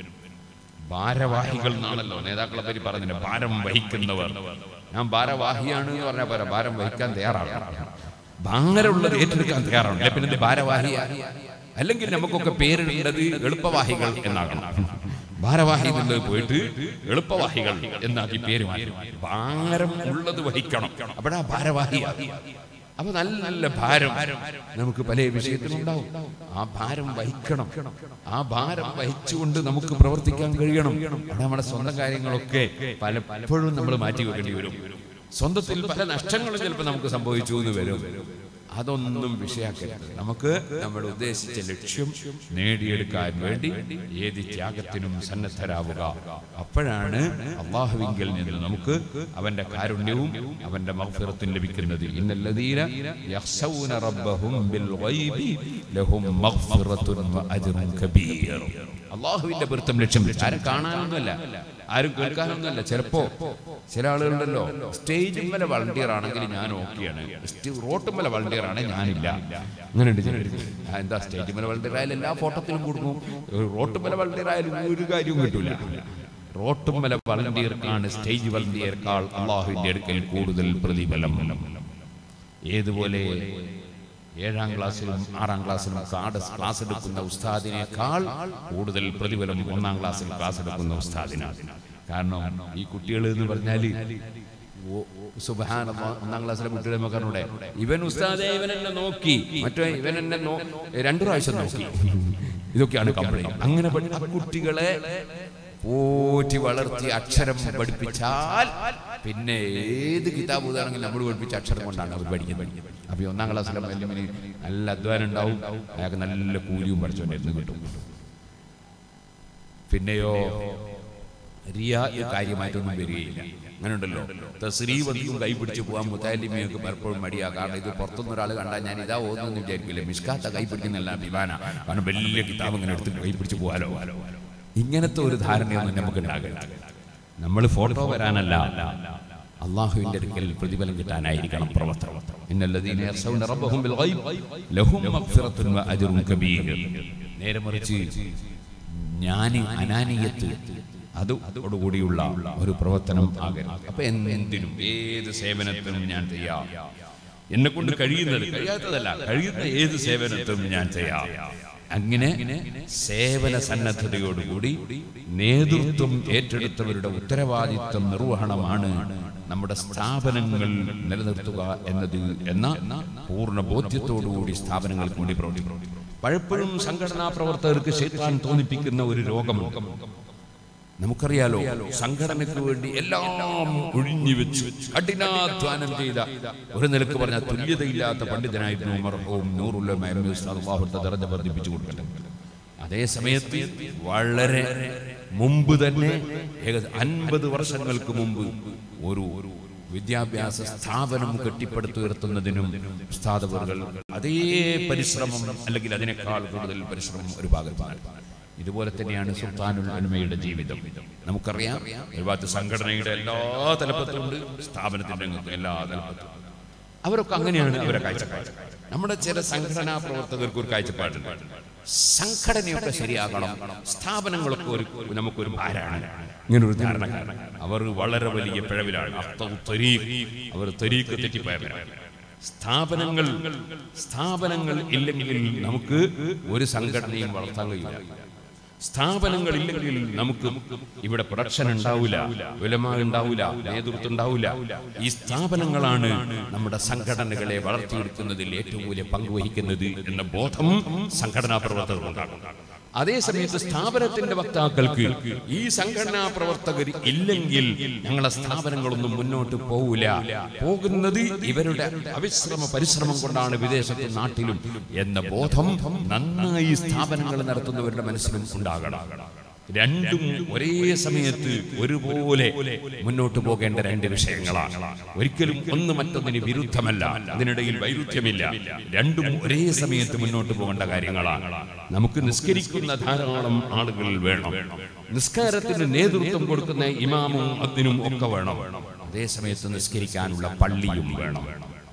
ഭാരവാഹികൾ എന്നാണല്ലോ നേതാക്കളെ പറ്റി പറഞ്ഞില്ല ഭാരം വഹിക്കുന്നവർ ഞാൻ ഭാരവാഹിയാണ് എന്ന് പറഞ്ഞാൽ പോരാ ഭാരം വഹിക്കാൻ തയ്യാറാണ് ഭാരമുള്ളത് ഏറ്റെടുക്കാൻ തയ്യാറാണ് അല്ലെ പിന്നെ ഇത് ഭാരവാഹിയാ അല്ലെങ്കിൽ നമുക്കൊക്കെ പേരിടേണ്ടത് എളുപ്പവാഹികൾ എന്നാകണം ഭാരവാഹി എന്നുള്ളത് പോയിട്ട് എളുപ്പവാഹികൾ എന്നാക്കി പേര് മാറ്റി ഭാരം ഉള്ളത് വഹിക്കണം അപ്പോഴാ ഭാരവാഹിയാ അപ്പൊ നല്ല നല്ല ഭാരം നമുക്ക് പല വിഷയത്തിലുണ്ടാവും ആ ഭാരം വഹിക്കണം ആ ഭാരം വഹിച്ചുകൊണ്ട് നമുക്ക് പ്രവർത്തിക്കാൻ കഴിയണം അവിടെ നമ്മുടെ സ്വന്തം കാര്യങ്ങളൊക്കെ പലപ്പോഴും നമ്മൾ മാറ്റി വെക്കേണ്ടി വരും സ്വന്തത്തിൽ പല നഷ്ടങ്ങളും ചിലപ്പോൾ നമുക്ക് സംഭവിച്ചു എന്ന് വരും അതൊന്നും വിഷയാക്കരുത് നമുക്ക് നമ്മൾ ഉദ്ദേശിച്ച ലക്ഷ്യം നേടിയെടുക്കാൻ വേണ്ടി ഏത് ത്യാഗത്തിനും സന്നദ്ധരാവുക അപ്പോഴാണ് അള്ളാഹുവിങ്കിൽ നിന്ന് നമുക്ക് അവന്റെ കാരുണ്യവും അവന്റെ മഗ്ഫിറത്തും ലഭിക്കുന്നത് ഇന്നല്ലദീന യഖ്ശൗന റബ്ബഹും ബിൽ ഗൈബി ലഹും മഗ്ഫിറത്തുൻ വ അജ്റുൻ കബീർ അള്ളാഹുവിന്റെ പൊരുത്തം ലക്ഷ്യം വെച്ച് ആരും കാണാനൊന്നുമല്ല ആരും കേൾക്കാനൊന്നുമല്ല ചിലപ്പോ ചില ആളുകളുണ്ടല്ലോ സ്റ്റേജിൽ മേലെ വളണ്ടിയർ ആണെങ്കിൽ ഞാൻ ഓക്കെയാണ് റോട്ടും മേലെ വളണ്ടിയർ ആണെങ്കിൽ ഞാനില്ല അങ്ങനെ ഉണ്ട് ചിലർ ആ, എന്താ സ്റ്റേജിൽ മേലെ വളണ്ടിയർ ആയാലും എല്ലാ ഫോട്ടോത്തിലും കൊടുക്കും റോട്ടും മേലെ വളണ്ടിയർ ആയാലും ഒരു കാര്യവും കിട്ടൂല റോട്ടും മേലെ വളണ്ടിയർക്കാണ് സ്റ്റേജ് വളണ്ടിയർക്കാൾ അള്ളാഹുവിന്റെ അടുക്കൽ കൂടുതൽ പ്രതിഫലം ഏതുപോലെ ഏഴാം ക്ലാസ്സിലും ആറാം ക്ലാസ്സിലും കാട് ക്ലാസ് എടുക്കുന്ന ഉസ്താദിനേക്കാൾ കൂടുതൽ പ്രതിഫലം ഒന്നാം ക്ലാസ്സിൽ ക്ലാസ് എടുക്കുന്ന ഉസ്താദിനാണ് കാരണം ഈ കുട്ടികൾ എന്ന് പറഞ്ഞാല് ഓ- ഓ- സുബ്ഹാനല്ലാഹ്, ഒന്നാം ക്ലാസ്സിലെ കുട്ടികളെ നമുക്ക് അറിഞ്ഞൂടെ ഇവൻ ഉസ്താദെ ഇവൻ എന്നെ നോക്കി മറ്റേ ഇവൻ എന്നെ നോ- രണ്ടു പ്രാവശ്യം നോക്കി ഇതൊക്കെയാണ് കംപ്ലൈന്റ് അങ്ങനെ പഠി- ആ കുട്ടികളെ പോറ്റി വളർത്തി അക്ഷരം പഠിപ്പിച്ചാൽ പിന്നെ ഏത് കിതാബ് ഉദാഹരണം നമ്മൾ പഠിപ്പിച്ച അക്ഷരം കൊണ്ടാണ് അവർ പഠിക്കുന്നത് അപ്പൊ ഈ ഒന്നാം ക്ലാസ്സിലെ വല്യമ്മന് നല്ല അധ്വാനം ഉണ്ടാവും അയാൾക്ക് നല്ല കൂലിയും പഠിച്ചുകൊണ്ടിരുന്ന് കിട്ടും പിന്നെയോ റിയ കാര്യമായിട്ടൊന്നും വരികയില്ല അങ്ങനെ ഉണ്ടല്ലോ തസ്രീവതിയും കൈ പിടിച്ച് പോകാൻ മുത്താലിമിയൊക്കെ പലപ്പോഴും മടിയാ കാരണം ഇത് പുറത്തുനിന്ന് ഒരാൾ കണ്ടാൽ ഞാൻ ഇതാ ഓന്നൊന്നും വിചാരിക്കില്ല മിഷ്കാത്ത കൈ പിടിക്കുന്നില്ല അഭിമാന കാരണം വലിയ കിതാബ് ഇങ്ങനെ എടുത്ത് കൈ പിടിച്ച് പോകാലോ ഇങ്ങനത്തെ ഒരു ധാരണയൊന്നും നമുക്ക് ഉണ്ടാകരുത് നമ്മൾ ഫോട്ടോ വരാനല്ല അള്ളാഹുവിന്റെ അടുക്കൽ പ്രതിഫലം കിട്ടാനായിരിക്കണം പ്രവർത്തനം ഇന്നല്ലദീന യർസൗന റബ്ബഹും ബിൽ ഗൈബ് ലഹും മഗ്ഫിറത്തുൻ വ അജ്റുൻ കബീർ നേരെ മറിച്ച് ജ്ഞാനി അനാനിയത്ത് അത് അതോടുകൂടിയുള്ള ഒരു പ്രവർത്തനം ആകരുത് അപ്പൊ എന്തിനും ഏത് സേവനത്തിനും ഞാൻ തയ്യാർ എന്നെ കൊണ്ട് കഴിയുന്നത് കഴിയാത്തതല്ല കഴിയുന്ന ഏത് സേവനത്തിനും ഞാൻ തയ്യാർ അങ്ങനെ സേവന സന്നദ്ധതയോടുകൂടി നേതൃത്വം ഏറ്റെടുത്തവരുടെ ഉത്തരവാദിത്വം നിർവഹണമാണ് നമ്മുടെ സ്ഥാപനങ്ങൾ നിലനിർത്തുക എന്നത് എന്ന പൂർണ്ണ ബോധ്യത്തോടുകൂടി സ്ഥാപനങ്ങൾക്ക് വേണ്ടി പ്രവർത്തിക്കണം പലപ്പോഴും സംഘടനാ പ്രവർത്തകർക്ക് ശൈത്താൻ തോന്നിപ്പിക്കുന്ന ഒരു രോഗമുണ്ട് നമുക്കറിയാലോ സംഘടനയ്ക്ക് വേണ്ടി എല്ലാം ഒഴിഞ്ഞു വെച്ചു കഠിനാധ്വാനം ചെയ്ത ഒരു നിലക്ക് പറഞ്ഞ തുല്യതയില്ലാത്ത പണ്ഡിതനായിരുന്നു മർഹൂം നൂറുല്ലമ എം എസ് അള്ളാഹുത്തെ ദർജ വർദ്ധിപ്പിച്ചു കൊടുക്കട്ടെ അതേ സമയത്ത് വളരെ മുമ്പ് തന്നെ ഏകദേശം അൻപത് വർഷങ്ങൾക്ക് മുമ്പ് ഒരു വിദ്യാഭ്യാസ സ്ഥാപനം കെട്ടിപ്പടുത്തുയർത്തുന്നതിനും സ്ഥാപകர்கள் അതേ പരിശ്രമം അല്ലെങ്കിൽ അതിനേക്കാൾ കൂടുതൽ പരിശ്രമം ഒരു ഭാഗത്താണ് ഇതുപോലെ തന്നെയാണ് സുൽത്താനുൽ അൽമയുടെ ജീവിതം നമുക്കറിയാം ഒരുപാട് സംഘടനയുടെ എല്ലാ തലപ്പത്തുമുണ്ട് സ്ഥാപനത്തിന്റെ രംഗത്തും എല്ലാ തലപ്പത്തും അവരൊക്കെ അങ്ങനെയാണ് അവരെ കാഴ്ചപ്പാട് നമ്മുടെ ചില സംഘടനാ പ്രവർത്തകർക്ക് ഒരു കാഴ്ചപ്പാടുണ്ട് സംഘടനയൊക്കെ ശരിയാകണം സ്ഥാപനങ്ങളൊക്കെ ഒരു നമുക്കൊരു ഭാരാണ് ഇങ്ങനെ ഒരു ധാരണ അവർ വളരെ വലിയ പിഴവിലാണ് അർത്ഥം തരീഖ്. അവർ തെരീക്ക് തെറ്റിപ്പോയവരാണ് സ്ഥാപനങ്ങൾ സ്ഥാപനങ്ങൾ ഇല്ലെങ്കിൽ നമുക്ക് ഒരു സംഘടനയും വളർത്താൻ കഴിയില്ല സ്ഥാപനങ്ങൾ ഇല്ലെങ്കിൽ നമുക്ക് ഇവിടെ പ്രൊഡക്ഷൻ ഉണ്ടാവില്ല വിലമ ഉണ്ടാവില്ല നേതൃത്വം ഉണ്ടാവില്ല ഈ സ്ഥാപനങ്ങളാണ് നമ്മുടെ സംഘടനകളെ വളർത്തിയെടുക്കുന്നതിൽ ഏറ്റവും വലിയ പങ്ക് വഹിക്കുന്നത് എന്ന ബോധം സംഘടനാ പ്രവർത്തകർക്കുണ്ടാകും അതേസമയത്ത് സ്ഥാപനത്തിന്റെ വക്താക്കൾക്ക് ഈ സംഘടനാ പ്രവർത്തകർ ഇല്ലെങ്കിൽ ഞങ്ങളെ സ്ഥാപനങ്ങളൊന്നും മുന്നോട്ട് പോവില്ല പോകുന്നത് ഇവരുടെ അവിശ്രമ പരിശ്രമം കൊണ്ടാണ് വിദേശത്തും നാട്ടിലും എന്ന ബോധം നന്നായി സ്ഥാപനങ്ങൾ നടത്തുന്നവരുടെ മനസ്സിലും ഉണ്ടാകണം രണ്ടും ഒരേ സമയത്ത് ഒരുപോലെ മുന്നോട്ട് പോകേണ്ട രണ്ട് വിഷയങ്ങളാണ് ഒരിക്കലും ഒന്ന് മറ്റൊന്നിന് വിരുദ്ധമല്ല അതിനിടയിൽ വൈരുദ്ധ്യമില്ല രണ്ടും ഒരേ സമയത്ത് മുന്നോട്ട് പോകേണ്ട കാര്യങ്ങളാണ് നമുക്ക് നിസ്കരിക്കുന്ന ധാരാളം ആളുകൾ വേണം നിസ്കാരത്തിന് നേതൃത്വം കൊടുക്കുന്ന ഇമാമും അതിനും ഒക്കെ വേണം അതേ സമയത്ത് നിസ്കരിക്കാനുള്ള പള്ളിയും വേണം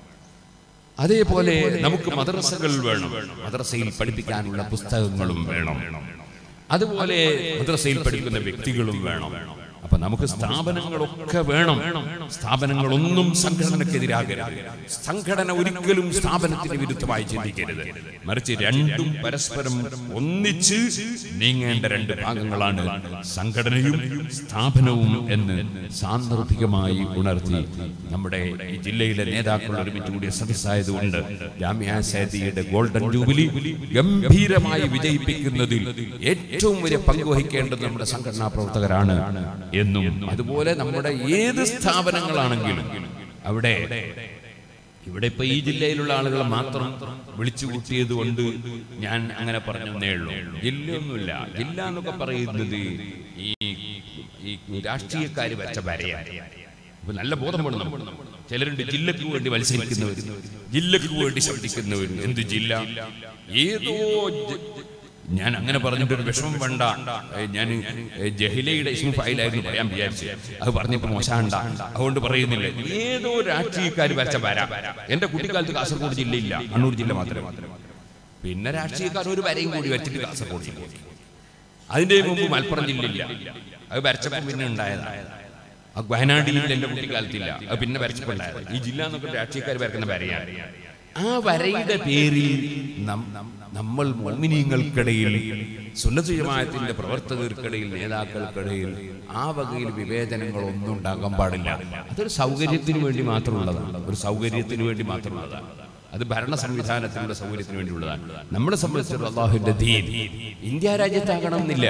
അതേപോലെ നമുക്ക് മദ്രസകൾ വേണം മദ്രസയിൽ പഠിപ്പിക്കാനുള്ള പുസ്തകങ്ങളും വേണം അതുപോലെ മദ്രസയിൽ പഠിക്കുന്ന വ്യക്തികളും വേണം അപ്പൊ നമുക്ക് സ്ഥാപനങ്ങളൊക്കെ വേണം സ്ഥാപനങ്ങളൊന്നും സംഘടനക്കെതിരാകരുത് സംഘടന ഒരിക്കലും സ്ഥാപനത്തിന് വിരുദ്ധമായി ചിന്തിക്കരുത് മറിച്ച് രണ്ടും പരസ്പരം ഒന്നിച്ച് നീങ്ങേണ്ട രണ്ട് ഭാഗങ്ങളാണ് സംഘടനയും സ്ഥാപനവും എന്ന് സാന്ദർഭികമായി ഉണർത്തി നമ്മുടെ ഈ ജില്ലയിലെ നേതാക്കൾ ഒരുമിച്ച് കൂടിയ സദസ്സായതുകൊണ്ട് ജാമ്യ സേതിയുടെ ഗോൾഡൻ ജൂബിലി ഗംഭീരമായി വിജയിപ്പിക്കുന്നതിൽ ഏറ്റവും വലിയ പങ്ക് വഹിക്കേണ്ടത് നമ്മുടെ സംഘടനാ പ്രവർത്തകരാണ് എന്നും അതുപോലെ നമ്മുടെ ഏത് സ്ഥാപനങ്ങളാണെങ്കിലും അവിടെ ഇവിടെ ഇപ്പൊ ഈ ജില്ലയിലുള്ള ആളുകളെ മാത്രം വിളിച്ചു കൂട്ടിയത് കൊണ്ട് ഞാൻ അങ്ങനെ പറഞ്ഞേ ഉള്ളൂ ജില്ലയൊന്നുമില്ല ജില്ല എന്നൊക്കെ പറയുന്നത് ഈ ഈ രാഷ്ട്രീയക്കാര് വെച്ച വരയാണ് അപ്പൊ നല്ല ബോധം വേണം നമുക്ക്. ചിലരുണ്ട് ജില്ലക്ക് വേണ്ടി മത്സരിക്കുന്നവർ ജില്ലക്ക് വേണ്ടി ശബ്ദിക്കുന്നവർ എന്ത് ജില്ല ഏതോ ജ- ഞാൻ അങ്ങനെ പറഞ്ഞിട്ട് ഒരു വിഷമം വേണ്ട ഏ, ഞാൻ ഏ, ജഹിലയുടെ ഇസ്മു ഫൈലായിരുന്നു പറയാൻ വിചാരിച്ചു അത് പറഞ്ഞിട്ട് മോശാണ്ട അതുകൊണ്ട് പറയുന്നില്ല ഏതോ രാഷ്ട്രീയക്കാർ വരച്ച വരാം എന്റെ കുട്ടിക്കാലത്ത് കാസർഗോഡ് ജില്ലയില്ല കണ്ണൂർ ജില്ല മാത്രമേ പിന്നെ രാഷ്ട്രീയക്കാർ ഒരു വരയും കൂടി വെച്ചിട്ട് കാസർഗോഡ് ജില്ല അതിന്റെ മുമ്പ് മലപ്പുറം ജില്ലയില്ല അത് വരച്ചപ്പോൾ പിന്നെ ഉണ്ടായതാണ് ആ വയനാട് ജില്ല എന്റെ കുട്ടിക്കാലത്തില്ല അത് പിന്നെ വരച്ചപ്പോണ്ടായത് ഈ ജില്ല എന്നൊക്കെ രാഷ്ട്രീയക്കാർ വരക്കുന്ന വരയാണ് ആ വരയുടെ പേരിൽ നം- നമ്മൾ മോമിനിയങ്ങൾക്കിടയിൽ സുന്നത്ത് ജമാഅത്തിന്റെ പ്രവർത്തകർക്കിടയിൽ നേതാക്കൾക്കിടയിൽ ആ വകയിൽ വിവേചനങ്ങളൊന്നും ഉണ്ടാകാൻ പാടില്ല അതൊരു സൗകര്യത്തിന് വേണ്ടി മാത്രമുള്ളതാണ് ഒരു സൗകര്യത്തിന് വേണ്ടി മാത്രമുള്ളതാണ് അത് ഭരണ സംവിധാനത്തിനുള്ള സൗകര്യത്തിന് വേണ്ടിയുള്ളതാണ് നമ്മളെ സംബന്ധിച്ചിടത്തോളം അള്ളാഹുവിന്റെ ദീൻ ഇന്ത്യ രാജ്യത്താകണം എന്നില്ല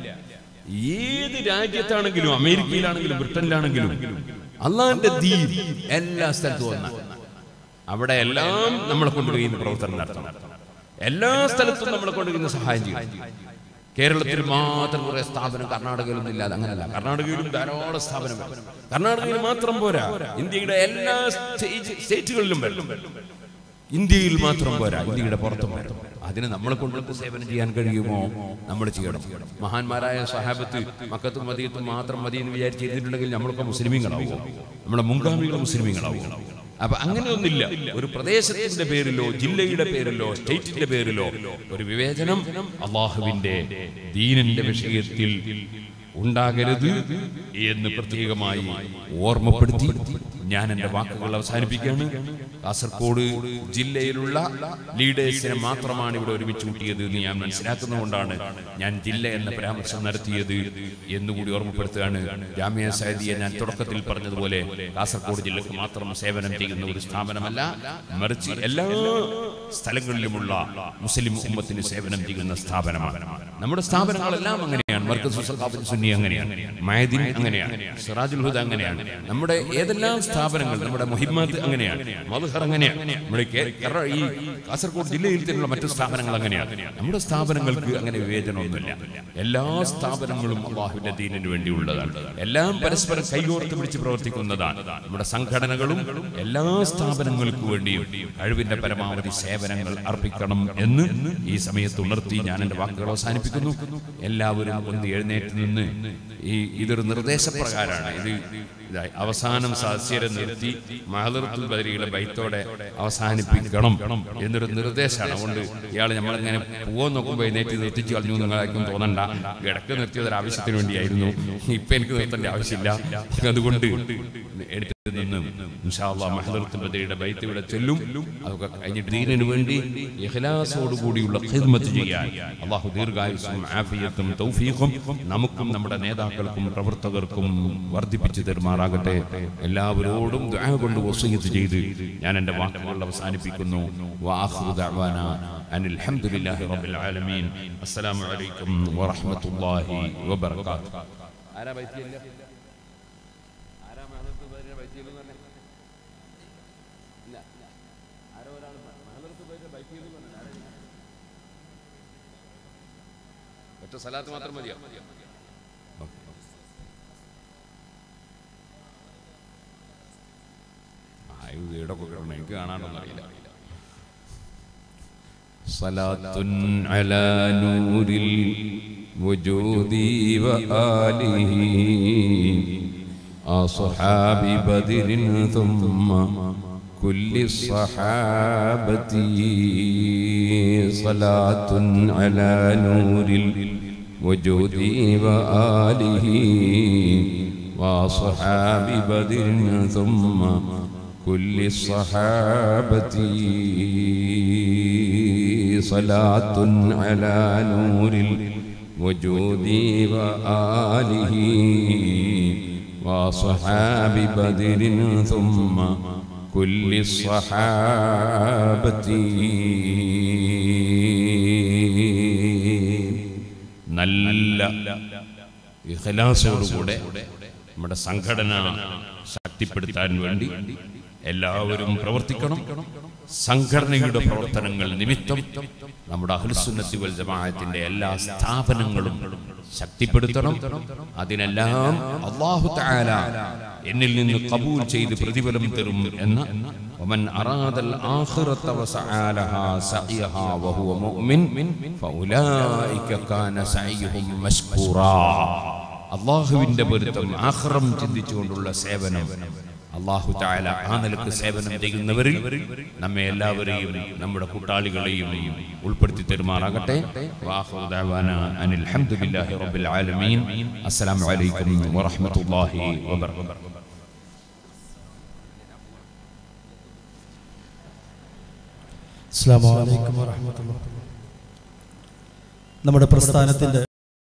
ഏത് രാജ്യത്താണെങ്കിലും അമേരിക്കയിലാണെങ്കിലും ബ്രിട്ടനിലാണെങ്കിലും അള്ളാഹിന്റെ ദീൻ എല്ലാ സ്ഥലത്തും ഒന്നാണ് അവിടെ എല്ലാം നമ്മളെ കൊണ്ട് കഴിയുന്ന പ്രവർത്തനം നടത്തണം എല്ലാ സ്ഥലത്തും നമ്മളെ കൊണ്ട് കഴിയുന്ന സഹായം ചെയ്യണം കേരളത്തിൽ മാത്രം കുറെ സ്ഥാപനം കർണാടകയിലൊന്നും ഇല്ലാതെ അങ്ങനല്ല കർണാടകയിലും ധാരാളം സ്ഥാപനം കർണാടകയിൽ മാത്രം പോരാ ഇന്ത്യയുടെ എല്ലാ സ്റ്റേജ് സ്റ്റേറ്റുകളിലും വരണം ഇന്ത്യയിൽ മാത്രം പോരാ ഇന്ത്യയുടെ പുറത്തും വരണം അതിന് നമ്മളെ കൊണ്ട് സേവനം ചെയ്യാൻ കഴിയുമോ നമ്മൾ ചെയ്യണം മഹാന്മാരായ സഹാബത്ത് മക്കത്തും മദീയത്തും മാത്രം മതി എന്ന് വിചാരിച്ചിരുന്നിട്ടുണ്ടെങ്കിൽ നമ്മളൊക്കെ മുസ്ലിമീങ്ങളാവും നമ്മുടെ മുൻഗാമികൾ മുസ്ലിമീങ്ങളാവും അപ്പൊ അങ്ങനെയൊന്നില്ല ഒരു പ്രദേശത്തിന്റെ പേരിലോ ജില്ലയുടെ പേരിലോ സ്റ്റേറ്റിന്റെ പേരിലോ ഒരു വിവേചനം അള്ളാഹുവിന്റെ ദീനിന്റെ വിഷയത്തിൽ ഉണ്ടാകരുത് എന്ന് പ്രത്യേകമായി ഓർമ്മപ്പെടുത്തി ഞാൻ എന്റെ വാക്കുകൾ അവസാനിപ്പിക്കുകയാണ് കാസർഗോഡ് ജില്ലയിലുള്ള ലീഡേഴ്സിനെ മാത്രമാണ് ഇവിടെ ഒരുമിച്ച് കൂട്ടിയത് എന്ന് ഞാൻ മനസ്സിലാക്കുന്നതുകൊണ്ടാണ് ഞാൻ ജില്ല എന്ന പരാമർശം നടത്തിയത് എന്നുകൂടി ഓർമ്മപ്പെടുത്തുകയാണ് ജാമ്യ സൈദിയെ ഞാൻ തുടക്കത്തിൽ പറഞ്ഞതുപോലെ കാസർഗോഡ് ജില്ലക്ക് മാത്രം സേവനം ചെയ്യുന്ന ഒരു സ്ഥാപനമല്ല മറിച്ച് എല്ലാ സ്ഥലങ്ങളിലുമുള്ള മുസ്ലിം ഉമ്മത്തിന് സേവനം ചെയ്യുന്ന സ്ഥാപനമാണ് നമ്മുടെ സ്ഥാപനങ്ങളെല്ലാം അങ്ങനെയാണ് മർക്കസ് സഖാഫത്ത് സുന്നി അങ്ങനെയാണ് മയദിൻ അങ്ങനെയാണ് സിറാജുൽ ഹുദ അങ്ങനെയാണ് നമ്മുടെ ഏതെല്ലാം സ്ഥാപനങ്ങൾ നമ്മുടെ മുഹിമ്മത്ത് അങ്ങനെയാണ് മധുഹർ അങ്ങനെയാണ് നമ്മുടെ കേ- കേരള- ഈ കാസർഗോഡ് ജില്ലയിൽ തന്നെയുള്ള മറ്റു സ്ഥാപനങ്ങൾ അങ്ങനെയാണ് നമ്മുടെ സ്ഥാപനങ്ങൾക്ക് അങ്ങനെ വിവേചനമൊന്നുമില്ല എല്ലാ സ്ഥാപനങ്ങളും അള്ളാഹുവിന്റെ ദീനിന് വേണ്ടിയുള്ളതാണ് എല്ലാം പരസ്പരം കൈകോർത്ത് പിടിച്ച് പ്രവർത്തിക്കുന്നതാണ് നമ്മുടെ സംഘടനകളും എല്ലാ സ്ഥാപനങ്ങൾക്കു വേണ്ടിയും കഴിവിന്റെ പരമാവധി സേവനങ്ങൾ അർപ്പിക്കണം എന്ന് ഈ സമയത്ത് ഉണർത്തി ഞാൻ എന്റെ വാക്കുകൾ അവസാനിപ്പിക്കുന്നു എല്ലാവരും ഒന്ന് എഴുന്നേറ്റ് നിന്ന് ഈ ഇതൊരു നിർദ്ദേശപ്രകാരമാണ് ഇത് ഇതായി അവസാനം സാസ്യരെ നിർത്തി മഹദർത്തുൽ ബദരിയുടെ ബൈത്തോടെ അവസാനിപ്പിക്കണം എന്നൊരു നിർദ്ദേശമാണ് അതുകൊണ്ട് ഇയാൾ നമ്മളിങ്ങനെ പോകാൻ നോക്കുമ്പോൾ എഴുന്നേറ്റ് നിർത്തിച്ചു കളഞ്ഞു നിങ്ങളായിരിക്കും തോന്നണ്ട ഇടക്ക് നിർത്തിയത് ഒരു ആവശ്യത്തിന് വേണ്ടിയായിരുന്നു ഇപ്പൊ എനിക്ക് നിർത്തേണ്ട ആവശ്യമില്ല അതുകൊണ്ട് എടുത്തു നിന്നും ഇൻഷാല്ലാ മഹദർത്തുൽ ബദരിയുടെ ബൈത്ത് ഇവിടെ ചെല്ലും അതൊക്കെ കഴിഞ്ഞിട്ട് ദീനിനു വേണ്ടി ഇഖ്ലാസോട് കൂടിയുള്ള ഖിദ്മത്ത് ചെയ്യാൻ അള്ളാഹു ദീർഘായുസ്സും ആഫിയത്തും തൗഫീഖും നമുക്കും നമ്മുടെ നേതാക്കൾക്കും പ്രവർത്തകർക്കും വർദ്ധിപ്പിച്ചു തരുമാറാകട്ടെ എല്ലാവരോടും ദുആ കൊണ്ട് വസീയത്ത് ചെയ്ത് ഞാൻ എൻ്റെ വാക്കുകൾ അവസാനിപ്പിക്കുന്നു വആഖിറു ദഅവാന അനിൽ ഹംദുലില്ലാഹി റബ്ബിൽ ആലമീൻ അസ്സലാമു അലൈക്കും വറഹ്മത്തുള്ളാഹി വബറകാതുഹു ആരാ ബൈത്തിയല്ല ആരാ മഹദർത്തുൽ ബദരിയുടെ ബൈത്തിയല്ല എന്ന് പറഞ്ഞേ ഇല്ല ആരോ ഒരാൾ മഹദർത്തുൽ ബദരിയുടെ ബൈത്തിയല്ല എന്ന് പറഞ്ഞേ ആരാ ഒറ്റ സ്ഥലത്ത് മാത്രം മതിയോ വീടൊക്കെ കിടണം എനിക്ക് കാണാനൊന്നും അറിയില്ല صلاة على نور الوجود وآله أصحاب بدر ثم كل الصحابة صلاة على نور الوجود وآله وأصحاب بدر ثم كل الصحابة صلاة على نور الوجود وآله وصحاب بدر ثم كل الصحابة നല്ല ഇഖലാസോടുകൂടെ നമ്മുടെ സംഘടന ശക്തിപ്പെടുത്താൻ വേണ്ടി എല്ലാവരും പ്രവർത്തിക്കണം സംഘടനയുടെ പ്രവർത്തനങ്ങൾ നിമിത്തം നമ്മുടെ അഹ്ലുസുന്നത്തി വൽ ജമാഅത്തിന്റെ എല്ലാ സ്ഥാപനങ്ങളും ശക്തിപ്പെടുത്തണം അതിനെല്ലാം അള്ളാഹു തആല എന്നിൽ നിന്ന് കബൂൽ ചെയ്ത് പ്രതിഫലം തരും എന്ന ومن أراد الآخرة وسعى لها سعيها وهو مؤمن فأولئك كان سعيهم مشكورا അള്ളാഹുവിന്റെ പൊരുത്തം ആഹ്റം ചിന്തിച്ചുകൊണ്ടുള്ള സേവനം അള്ളാഹു താല ആ നിലക്ക് സേവനം ചെയ്യുന്നവരിൽ നമ്മെ എല്ലാവരെയും നമ്മുടെ കൂട്ടാളികളെയും ഉൾപ്പെടുത്തി തരുമാറാകട്ടെ വാഖിറു ദഅവാന അനിൽ ഹംദുലില്ലാഹി റബ്ബിൽ ആലമീൻ അസ്സലാമു അലൈക്കും വറഹ്മത്തുള്ളാഹി വബറകാതുഹു അസ്സാം വലൈക്കും വാഹമത്തുള്ള നമ്മുടെ പ്രസ്ഥാനത്തിൻ്റെ